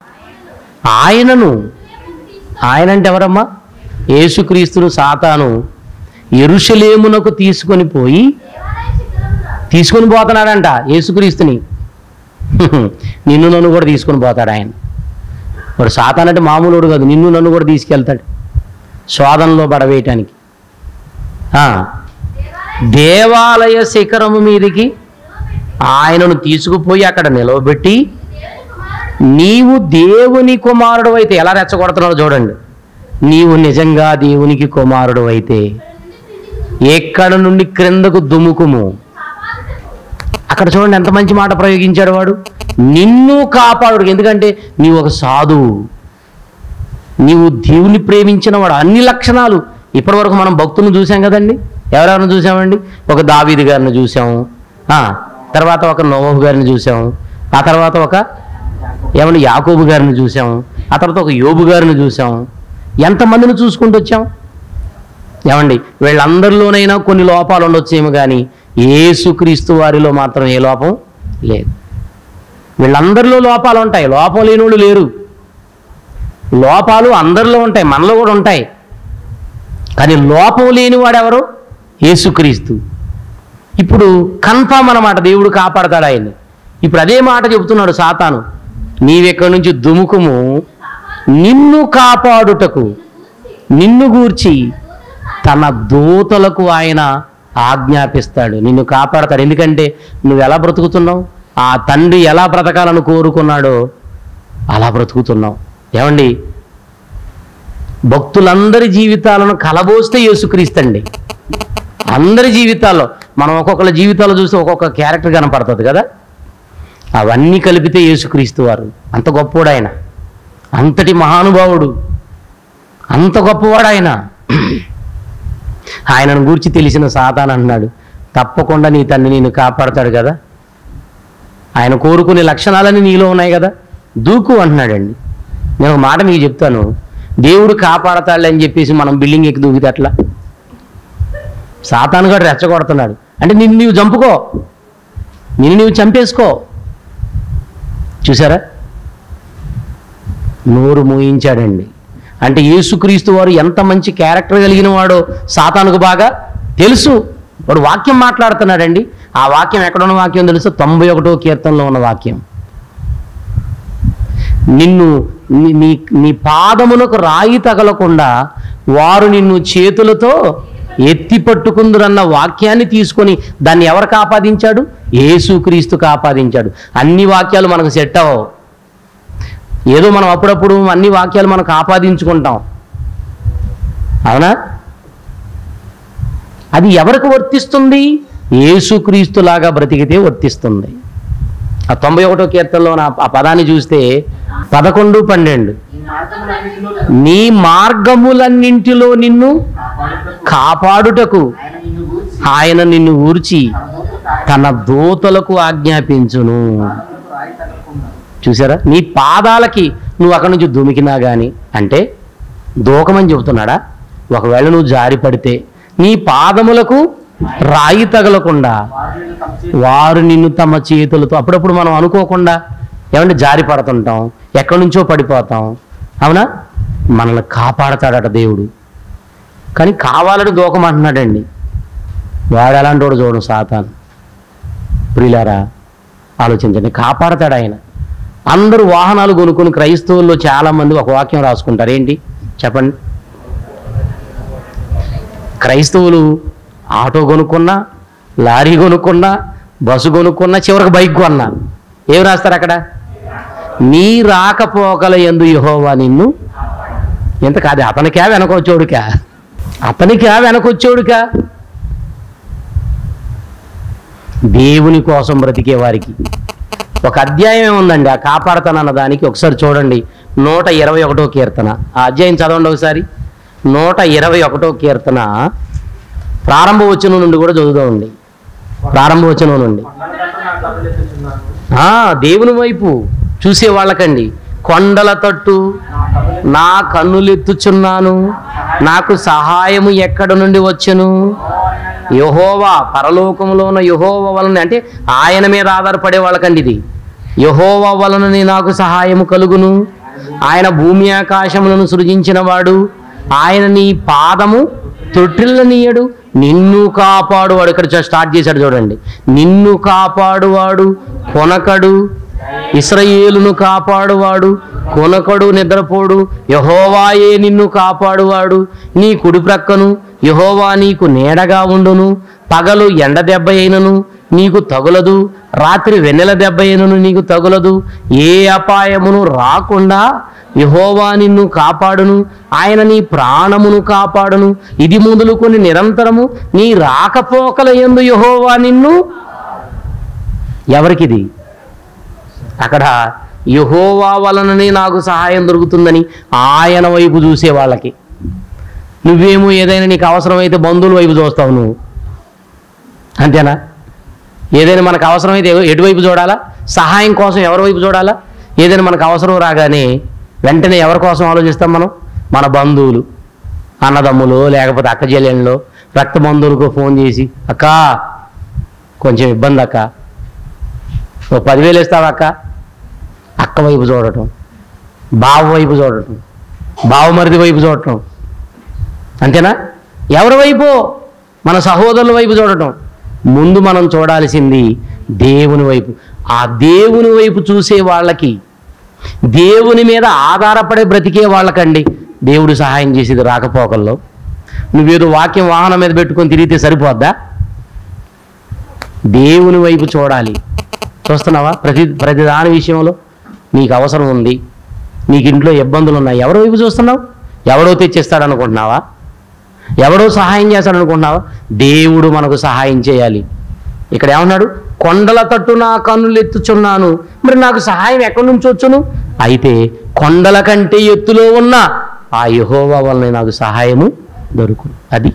ఆయనను ఆయన అంటే ఎవరమ్మా యేసుక్రీస్తును సాతాను ఎరుషలేమునకు తీసుకొని పోయి దేవాలయ శిఖరమున తీసుకొని పోతున్నాడంట యేసుక్రీస్తుని నిన్ను నన్ను కూడా తీసుకొని పోతాడు ఆయన వాడు సాతాన్ అంటే మామూలుడు కాదు నిన్ను నన్ను కూడా తీసుకెళ్తాడు శోధనలో పడవేయటానికి ఆ, దేవాలయ దేవాలయ శిఖరము మీదకి ఆయనను తీసుకుపోయి అక్కడ నిలవబెట్టి దేవుని కుమారుడు నీవు దేవుని కుమారుడు అయితే ఎలా రెచ్చగొడుతున్నాడో చూడండి నీవు నిజంగా దేవునికి కుమారుడు అయితే ఎక్కడ నుండి క్రిందకు దుముకుము అక్కడ చూడండి ఎంత మంచి మాట ప్రయోగించాడు వాడు నిన్ను కాపాడు ఎందుకంటే నీవు ఒక సాధువు నీవు దేవుని ప్రేమించిన వాడు అన్ని లక్షణాలు ఇప్పటివరకు మనం భక్తులను చూసాం కదండి ఎవరెవరిని చూసామండి ఒక దావీది గారిని చూసాము ఆ, తర్వాత ఒక నోవహు గారిని చూసాము ఆ తర్వాత ఒక ఏమండి యాకోబు గారిని చూసాం ఆ తర్వాత ఒక యోబు గారిని చూసాం ఎంతమందిని చూసుకుంటూ వచ్చాం ఏమండి వీళ్ళందరిలోనైనా కొన్ని లోపాలు ఉండొచ్చేమో కానీ ఏసుక్రీస్తు వారిలో మాత్రం ఏ లోపం లేదు వీళ్ళందరిలో లోపాలు ఉంటాయి లోపం లేని వాళ్ళు లేరు లోపాలు అందరిలో ఉంటాయి మనలో కూడా ఉంటాయి కానీ లోపం లేని వాడెవరు యేసుక్రీస్తు ఇప్పుడు కన్ఫామ్ అన్నమాట దేవుడు కాపాడతాడు ఆయన్ని ఇప్పుడు అదే మాట చెబుతున్నాడు సాతాను నీవెక్కడి నుంచి దుముకుము నిన్ను కాపాడుటకు నిన్ను గూర్చి తన దూతలకు ఆయన ఆజ్ఞాపిస్తాడు నిన్ను కాపాడతాడు ఎందుకంటే నువ్వు ఎలా బ్రతుకుతున్నావు ఆ తండ్రి ఎలా బ్రతకాలని కోరుకున్నాడో అలా బ్రతుకుతున్నావు ఏమండి భక్తులందరి జీవితాలను కలబోస్తే యేసుక్రీస్తండి అందరి జీవితాల్లో మనం ఒక్కొక్కరి జీవితాల్లో చూస్తే ఒక్కొక్క క్యారెక్టర్ కనపడుతుంది కదా అవన్నీ కలిపితే యేసుక్రీస్తు వారు అంత గొప్పవాడు ఆయన అంతటి మహానుభావుడు అంత గొప్పవాడు ఆయన ఆయనను గూర్చి తెలిసిన సాతాన్ అన్నాడు తప్పకుండా నీ తండ్రి నేను కాపాడతాడు కదా ఆయన కోరుకునే లక్షణాలన్నీ నీలో ఉన్నాయి కదా దూకు అంటున్నాడండి నేను ఒక మాట మీకు చెప్తాను దేవుడు కాపాడతాడు అని చెప్పేసి మనం బిల్డింగ్ ఎక్కి దూకితే అట్లా సాతాను గారు రెచ్చగొడుతున్నాడు అంటే నిన్ను నీవు చంపుకో నిన్ను నీవు చంపేసుకో చూసారా నోరు మూయించాడండి అంటే యేసుక్రీస్తు వారు ఎంత మంచి క్యారెక్టర్ కలిగిన వాడో సాతానుకు బాగా తెలుసు వాడు వాక్యం మాట్లాడుతున్నాడండి ఆ వాక్యం ఎక్కడున్న వాక్యం తెలుసు తొంభై ఒకటో కీర్తనలో ఉన్న వాక్యం నిన్ను నీ- నీ నీ పాదమునకు రాయి తగలకుండా వారు నిన్ను చేతులతో ఎత్తి పట్టుకుందురన్న వాక్యాన్ని తీసుకొని దాన్ని ఎవరికి ఆపాదించాడు యేసుక్రీస్తుకు ఆపాదించాడు అన్ని వాక్యాలు మనకు సెట్ అవ్వవు ఏదో మనం అప్పుడప్పుడు అన్ని వాక్యాలు మనకు ఆపాదించుకుంటాం అవునా అది ఎవరికి వర్తిస్తుంది యేసుక్రీస్తులాగా బ్రతికితే వర్తిస్తుంది ఆ తొంభై ఒకటో కీర్తనలో నా ఆ పదాన్ని చూస్తే పదకొండు పన్నెండు ఈ మార్గములన్నిటిలో నీ మార్గములన్నింటిలో నిన్ను కాపాడుటకు కాపాడుటకు ఆయన నిన్ను గూర్చి ఆయన నిన్ను ఊర్చి తన దూత తన దూతలకు ఆజ్ఞాపించును పాదములకు రాయి తగలకుండా చూసారా నీ పాదాలకి నువ్వు అక్కడి నుంచి దుమికినా కానీ అంటే దూకమని చెబుతున్నాడా ఒకవేళ నువ్వు జారి పడితే నీ పాదములకు రాయి తగలకుండా వారు నిన్ను తమ చేతి వారు నిన్ను తమ చేతులతో అప్పుడప్పుడు మనం అనుకోకుండా ఏమంటే జారి పడుతుంటాం ఎక్కడి నుంచో పడిపోతాం అవునా మనల్ని కాపాడతాడట దేవుడు కానీ కావాలని దూకమంటున్నాడండి వాడు ఎలాంటి వాడు చూడడం సాతాను ప్రియులారా ఆలోచించండి కాపాడతాడు ఆయన అందరూ వాహనాలు కొనుక్కుని క్రైస్తవుల్లో చాలామంది ఒక వాక్యం రాసుకుంటారు ఏంటి చెప్పండి క్రైస్తవులు ఆటో కొనుక్కున్నా లారీ కొనుక్కున్నా బస్సు కొనుక్కున్నా చివరికి బైక్ కొన్నా ఏం రాస్తారు అక్కడ నీ రాకపోకల ఎందు యహోవా నిన్ను ఎంత కాదు అతనికా వెనకొచ్చోడుకా అతనికా వెనకొచ్చోడుకా దేవుని కోసం బ్రతికే వారికి ఒక అధ్యాయం ఏముందండి ఆ కాపాడతానన్న దానికి ఒకసారి చూడండి నూట ఇరవై ఒకటో కీర్తన ఆ అధ్యాయం చదవండి ఒకసారి నూట ఇరవై ఒకటో కీర్తన ప్రారంభ వచనం నుండి కూడా చదువుదామండి ప్రారంభవచనం నుండి కొండల తట్టు నా కన్నులెత్తుచున్నాను ఆ, దేవుని వైపు చూసే వాళ్ళకండి కొండల తట్టు నా కన్నులెత్తి నా కన్నులెత్తుచున్నాను నాకు సహాయము ఎక్కడ నుండి వచ్చును యహోవా పరలోకములో ఉన్న యహోవా వలన అంటే ఆయన మీద ఆధారపడే వాళ్ళకండి ఇది యహోవా వలనని నాకు సహాయము కలుగును ఆయన భూమి ఆకాశములను సృజించిన వాడు ఆయన నీ పాదము తొట్టిల్లనీయడు నిన్ను కాపాడువాడు ఇక్కడ చూ- స్టార్ట్ చేశాడు చూడండి నిన్ను కాపాడువాడు కొనకడు ఇస్రయేలును కాపాడువాడు కొనకడు నిద్రపోడు యహోవాయే నిన్ను కాపాడువాడు నీ కుడి ప్రక్కను యహోవా నీకు నీడగా ఉండును పగలు ఎండ దెబ్బ అయినను నీకు తగులదు రాత్రి వెన్నెల దెబ్బ అయినను నీకు తగులదు ఏ అపాయమును రాకుండా యహోవా నిన్ను కాపాడును ఆయన నీ ప్రాణమును కాపాడును ఇది మొదలుకొని నిరంతరము నీ రాకపోకల ఎందు యహోవా నిన్ను ఎవరికిది అక్కడ యహోవా వలననే నాకు సహాయం దొరుకుతుందని ఆయన వైపు చూసే వాళ్ళకి నువ్వేమో ఏదైనా నీకు అవసరమైతే బంధువుల వైపు చూస్తావు నువ్వు అంతేనా ఏదైనా మనకు అవసరమైతే ఎవ- ఎటువైపు చూడాలా సహాయం కోసం ఎవరి వైపు చూడాలా ఏదైనా మనకు అవసరం రాగానే వెంటనే ఎవరి కోసం ఆలోచిస్తాం మనం మన బంధువులు అన్నదమ్ములు లేకపోతే అక్క చెల్లెళ్ళు రక్త బంధువులకు ఫోన్ చేసి అక్క కొంచెం ఇబ్బంది అక్క ఓ పదివేలు ఇస్తావా అక్క అక్క వైపు చూడటం బావ వైపు చూడటం బావమరిది వైపు చూడటం అంతేనా ఎవరి వైపు మన సహోదరుల వైపు చూడటం ముందు మనం చూడాల్సింది దేవుని వైపు ఆ దేవుని వైపు చూసే వాళ్ళకి దేవుని మీద ఆధారపడే బ్రతికే వాళ్ళకండి దేవుడు సహాయం చేసేది రాకపోకల్లో నువ్వేదో వాక్యం వాహనం మీద పెట్టుకొని తిరిగితే సరిపోద్దా దేవుని వైపు చూడాలి చూస్తున్నావా ప్రతి ప్రతి దాని విషయంలో నీకు అవసరం ఉంది నీకు ఇంట్లో ఇబ్బందులు ఉన్నాయి ఎవరి వైపు చూస్తున్నావు ఎవడో తెచ్చిస్తాడు అనుకుంటున్నావా ఎవడో సహాయం చేస్తాడు అనుకుంటున్నావా దేవుడు మనకు సహాయం చేయాలి ఇక్కడ ఏమన్నాడు కొండల తట్టు నా కన్నులు ఎత్తుచున్నాను మరి నాకు సహాయం ఎక్కడి నుంచి వచ్చును అయితే కొండల కంటే ఎత్తులో ఉన్న ఆ యహోవా వలన నాకు సహాయము దొరుకును అది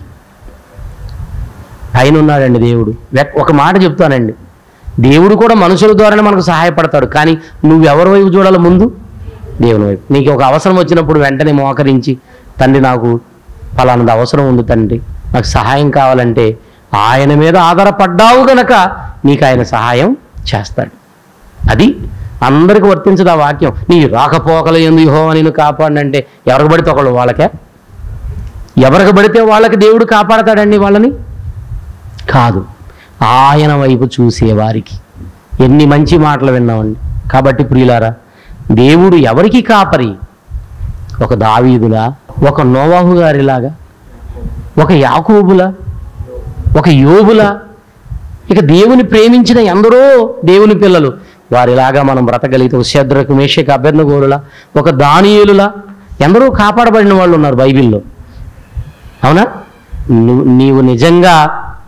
పైన ఉన్నాడండి దేవుడు వెక్- ఒక మాట చెప్తానండి దేవుడు కూడా మనుషుల ద్వారానే మనకు సహాయపడతాడు కానీ నువ్వు ఎవరి వైపు చూడాలి ముందు దేవుని వైపు నీకు ఒక అవసరం వచ్చినప్పుడు వెంటనే మోకరించి తండ్రి నాకు ఫలానది అవసరం ఉంది తండ్రి నాకు సహాయం కావాలంటే ఆయన మీద ఆధారపడ్డావు గనక నీకు ఆయన సహాయం చేస్తాడు అది అందరికి వర్తించదు ఆ వాక్యం నీ రాకపోకలు ఎందు యహో నేను కాపాడంటే ఎవరికి పడితే ఒకళ్ళు వాళ్ళకే ఎవరికి పడితే వాళ్ళకి దేవుడు కాపాడతాడండి వాళ్ళని కాదు ఆయన వైపు చూసేవారికి ఎన్ని మంచి మాటలు విన్నామండి కాబట్టి ప్రియులారా దేవుడు ఎవరికి కాపరి ఒక దావీదులా ఒక నోవాహు గారిలాగా ఒక యాకోబులా ఒక యోబులా ఇక దేవుని ప్రేమించిన ఎందరో దేవుని పిల్లలు వారిలాగా మనం బ్రతకగలిగితే ఒక శద్రకు మేషక అభ్యర్థగోరులా ఒక దానియేలులా ఎందరో కాపాడబడిన వాళ్ళు ఉన్నారు బైబిల్లో అవునా నువ్వు నీవు నిజంగా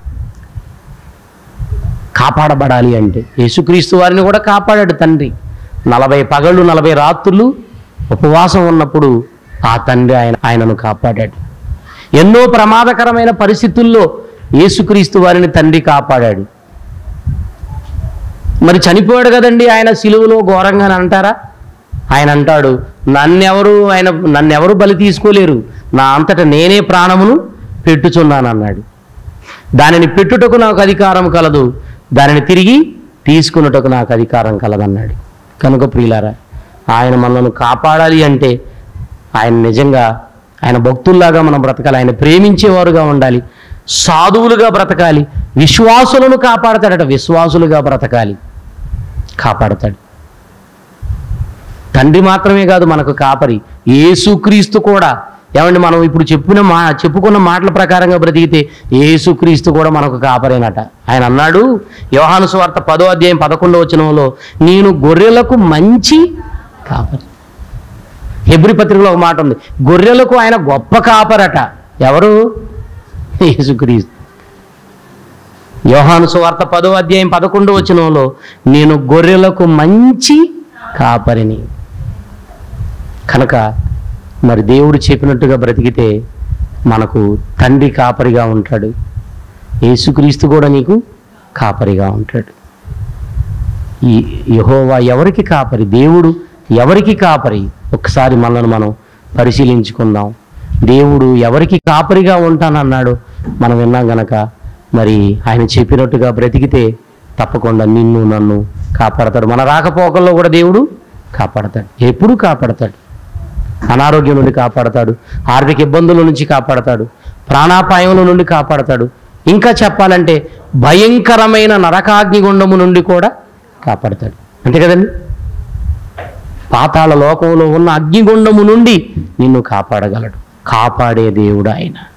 కాపాడబడాలి అంటే యేసుక్రీస్తు వారిని కూడా కాపాడాడు తండ్రి నలభై పగళ్ళు నలభై రాత్రులు ఉపవాసం ఉన్నప్పుడు ఆ తండ్రి ఆయన ఆయనను కాపాడాడు ఎన్నో ప్రమాదకరమైన పరిస్థితుల్లో యేసుక్రీస్తు వారిని తండ్రి కాపాడాడు మరి చనిపోయాడు కదండి ఆయన సిలువలో ఘోరంగా అని అంటారా ఆయన అంటాడు నన్నెవరు ఆయన నన్నెవరు బలి తీసుకోలేరు నా అంతట నేనే ప్రాణమును పెట్టుచున్నాను అన్నాడు దానిని పెట్టుటకు నాకు అధికారం కలదు దానిని తిరిగి తీసుకున్నటకు నాకు అధికారం కలదన్నాడు కనుక ప్రియులారా ఆయన మనల్ని కాపాడాలి అంటే ఆయన నిజంగా ఆయన భక్తుల్లాగా మనం బ్రతకాలి ఆయన ప్రేమించేవారుగా ఉండాలి సాధువులుగా బ్రతకాలి విశ్వాసులను కాపాడతాడట విశ్వాసులుగా బ్రతకాలి కాపాడతాడు తండ్రి మాత్రమే కాదు మనకు కాపరి యేసుక్రీస్తు కూడా ఏమండి మనం ఇప్పుడు చెప్పిన మా చెప్పుకున్న మాటల ప్రకారంగా బ్రతికితే యేసుక్రీస్తు కూడా మనకు కాపరేనట ఆయన అన్నాడు యోహాను సువార్త పదో అధ్యాయం పదకొండవ వచనంలో నేను గొర్రెలకు మంచి కాపరి హెబ్రి పత్రికలో ఒక మాట ఉంది గొర్రెలకు ఆయన గొప్ప కాపరట ఎవరు యేసుక్రీస్తు యోహాను సువార్త పదో అధ్యాయం పదకొండవ వచనంలో నేను గొర్రెలకు మంచి కాపరిని కనుక మరి దేవుడు చెప్పినట్టుగా బ్రతికితే మనకు తండ్రి కాపరిగా ఉంటాడు యేసుక్రీస్తు కూడా నీకు కాపరిగా ఉంటాడు ఈ యహోవా ఎవరికి కాపరి దేవుడు ఎవరికి కాపరి ఒకసారి మనల్ని మనం పరిశీలించుకుందాం దేవుడు ఎవరికి కాపరిగా ఉంటానన్నాడు మనం విన్నాం గనక మరి ఆయన చెప్పినట్టుగా బ్రతికితే తప్పకుండా నిన్ను నన్ను కాపాడతాడు మన రాకపోకల్లో కూడా దేవుడు కాపాడతాడు ఎప్పుడు కాపాడతాడు అనారోగ్యం నుండి కాపాడతాడు ఆర్థిక ఇబ్బందుల నుంచి కాపాడతాడు ప్రాణాపాయముల నుండి కాపాడతాడు ఇంకా చెప్పాలంటే భయంకరమైన నరకాగ్నిగుండము నుండి కూడా కాపాడతాడు అంతే కదండి పాతాళ లోకంలో ఉన్న అగ్నిగుండము నుండి నిన్ను కాపాడగలడు కాపాడే దేవుడు ఆయన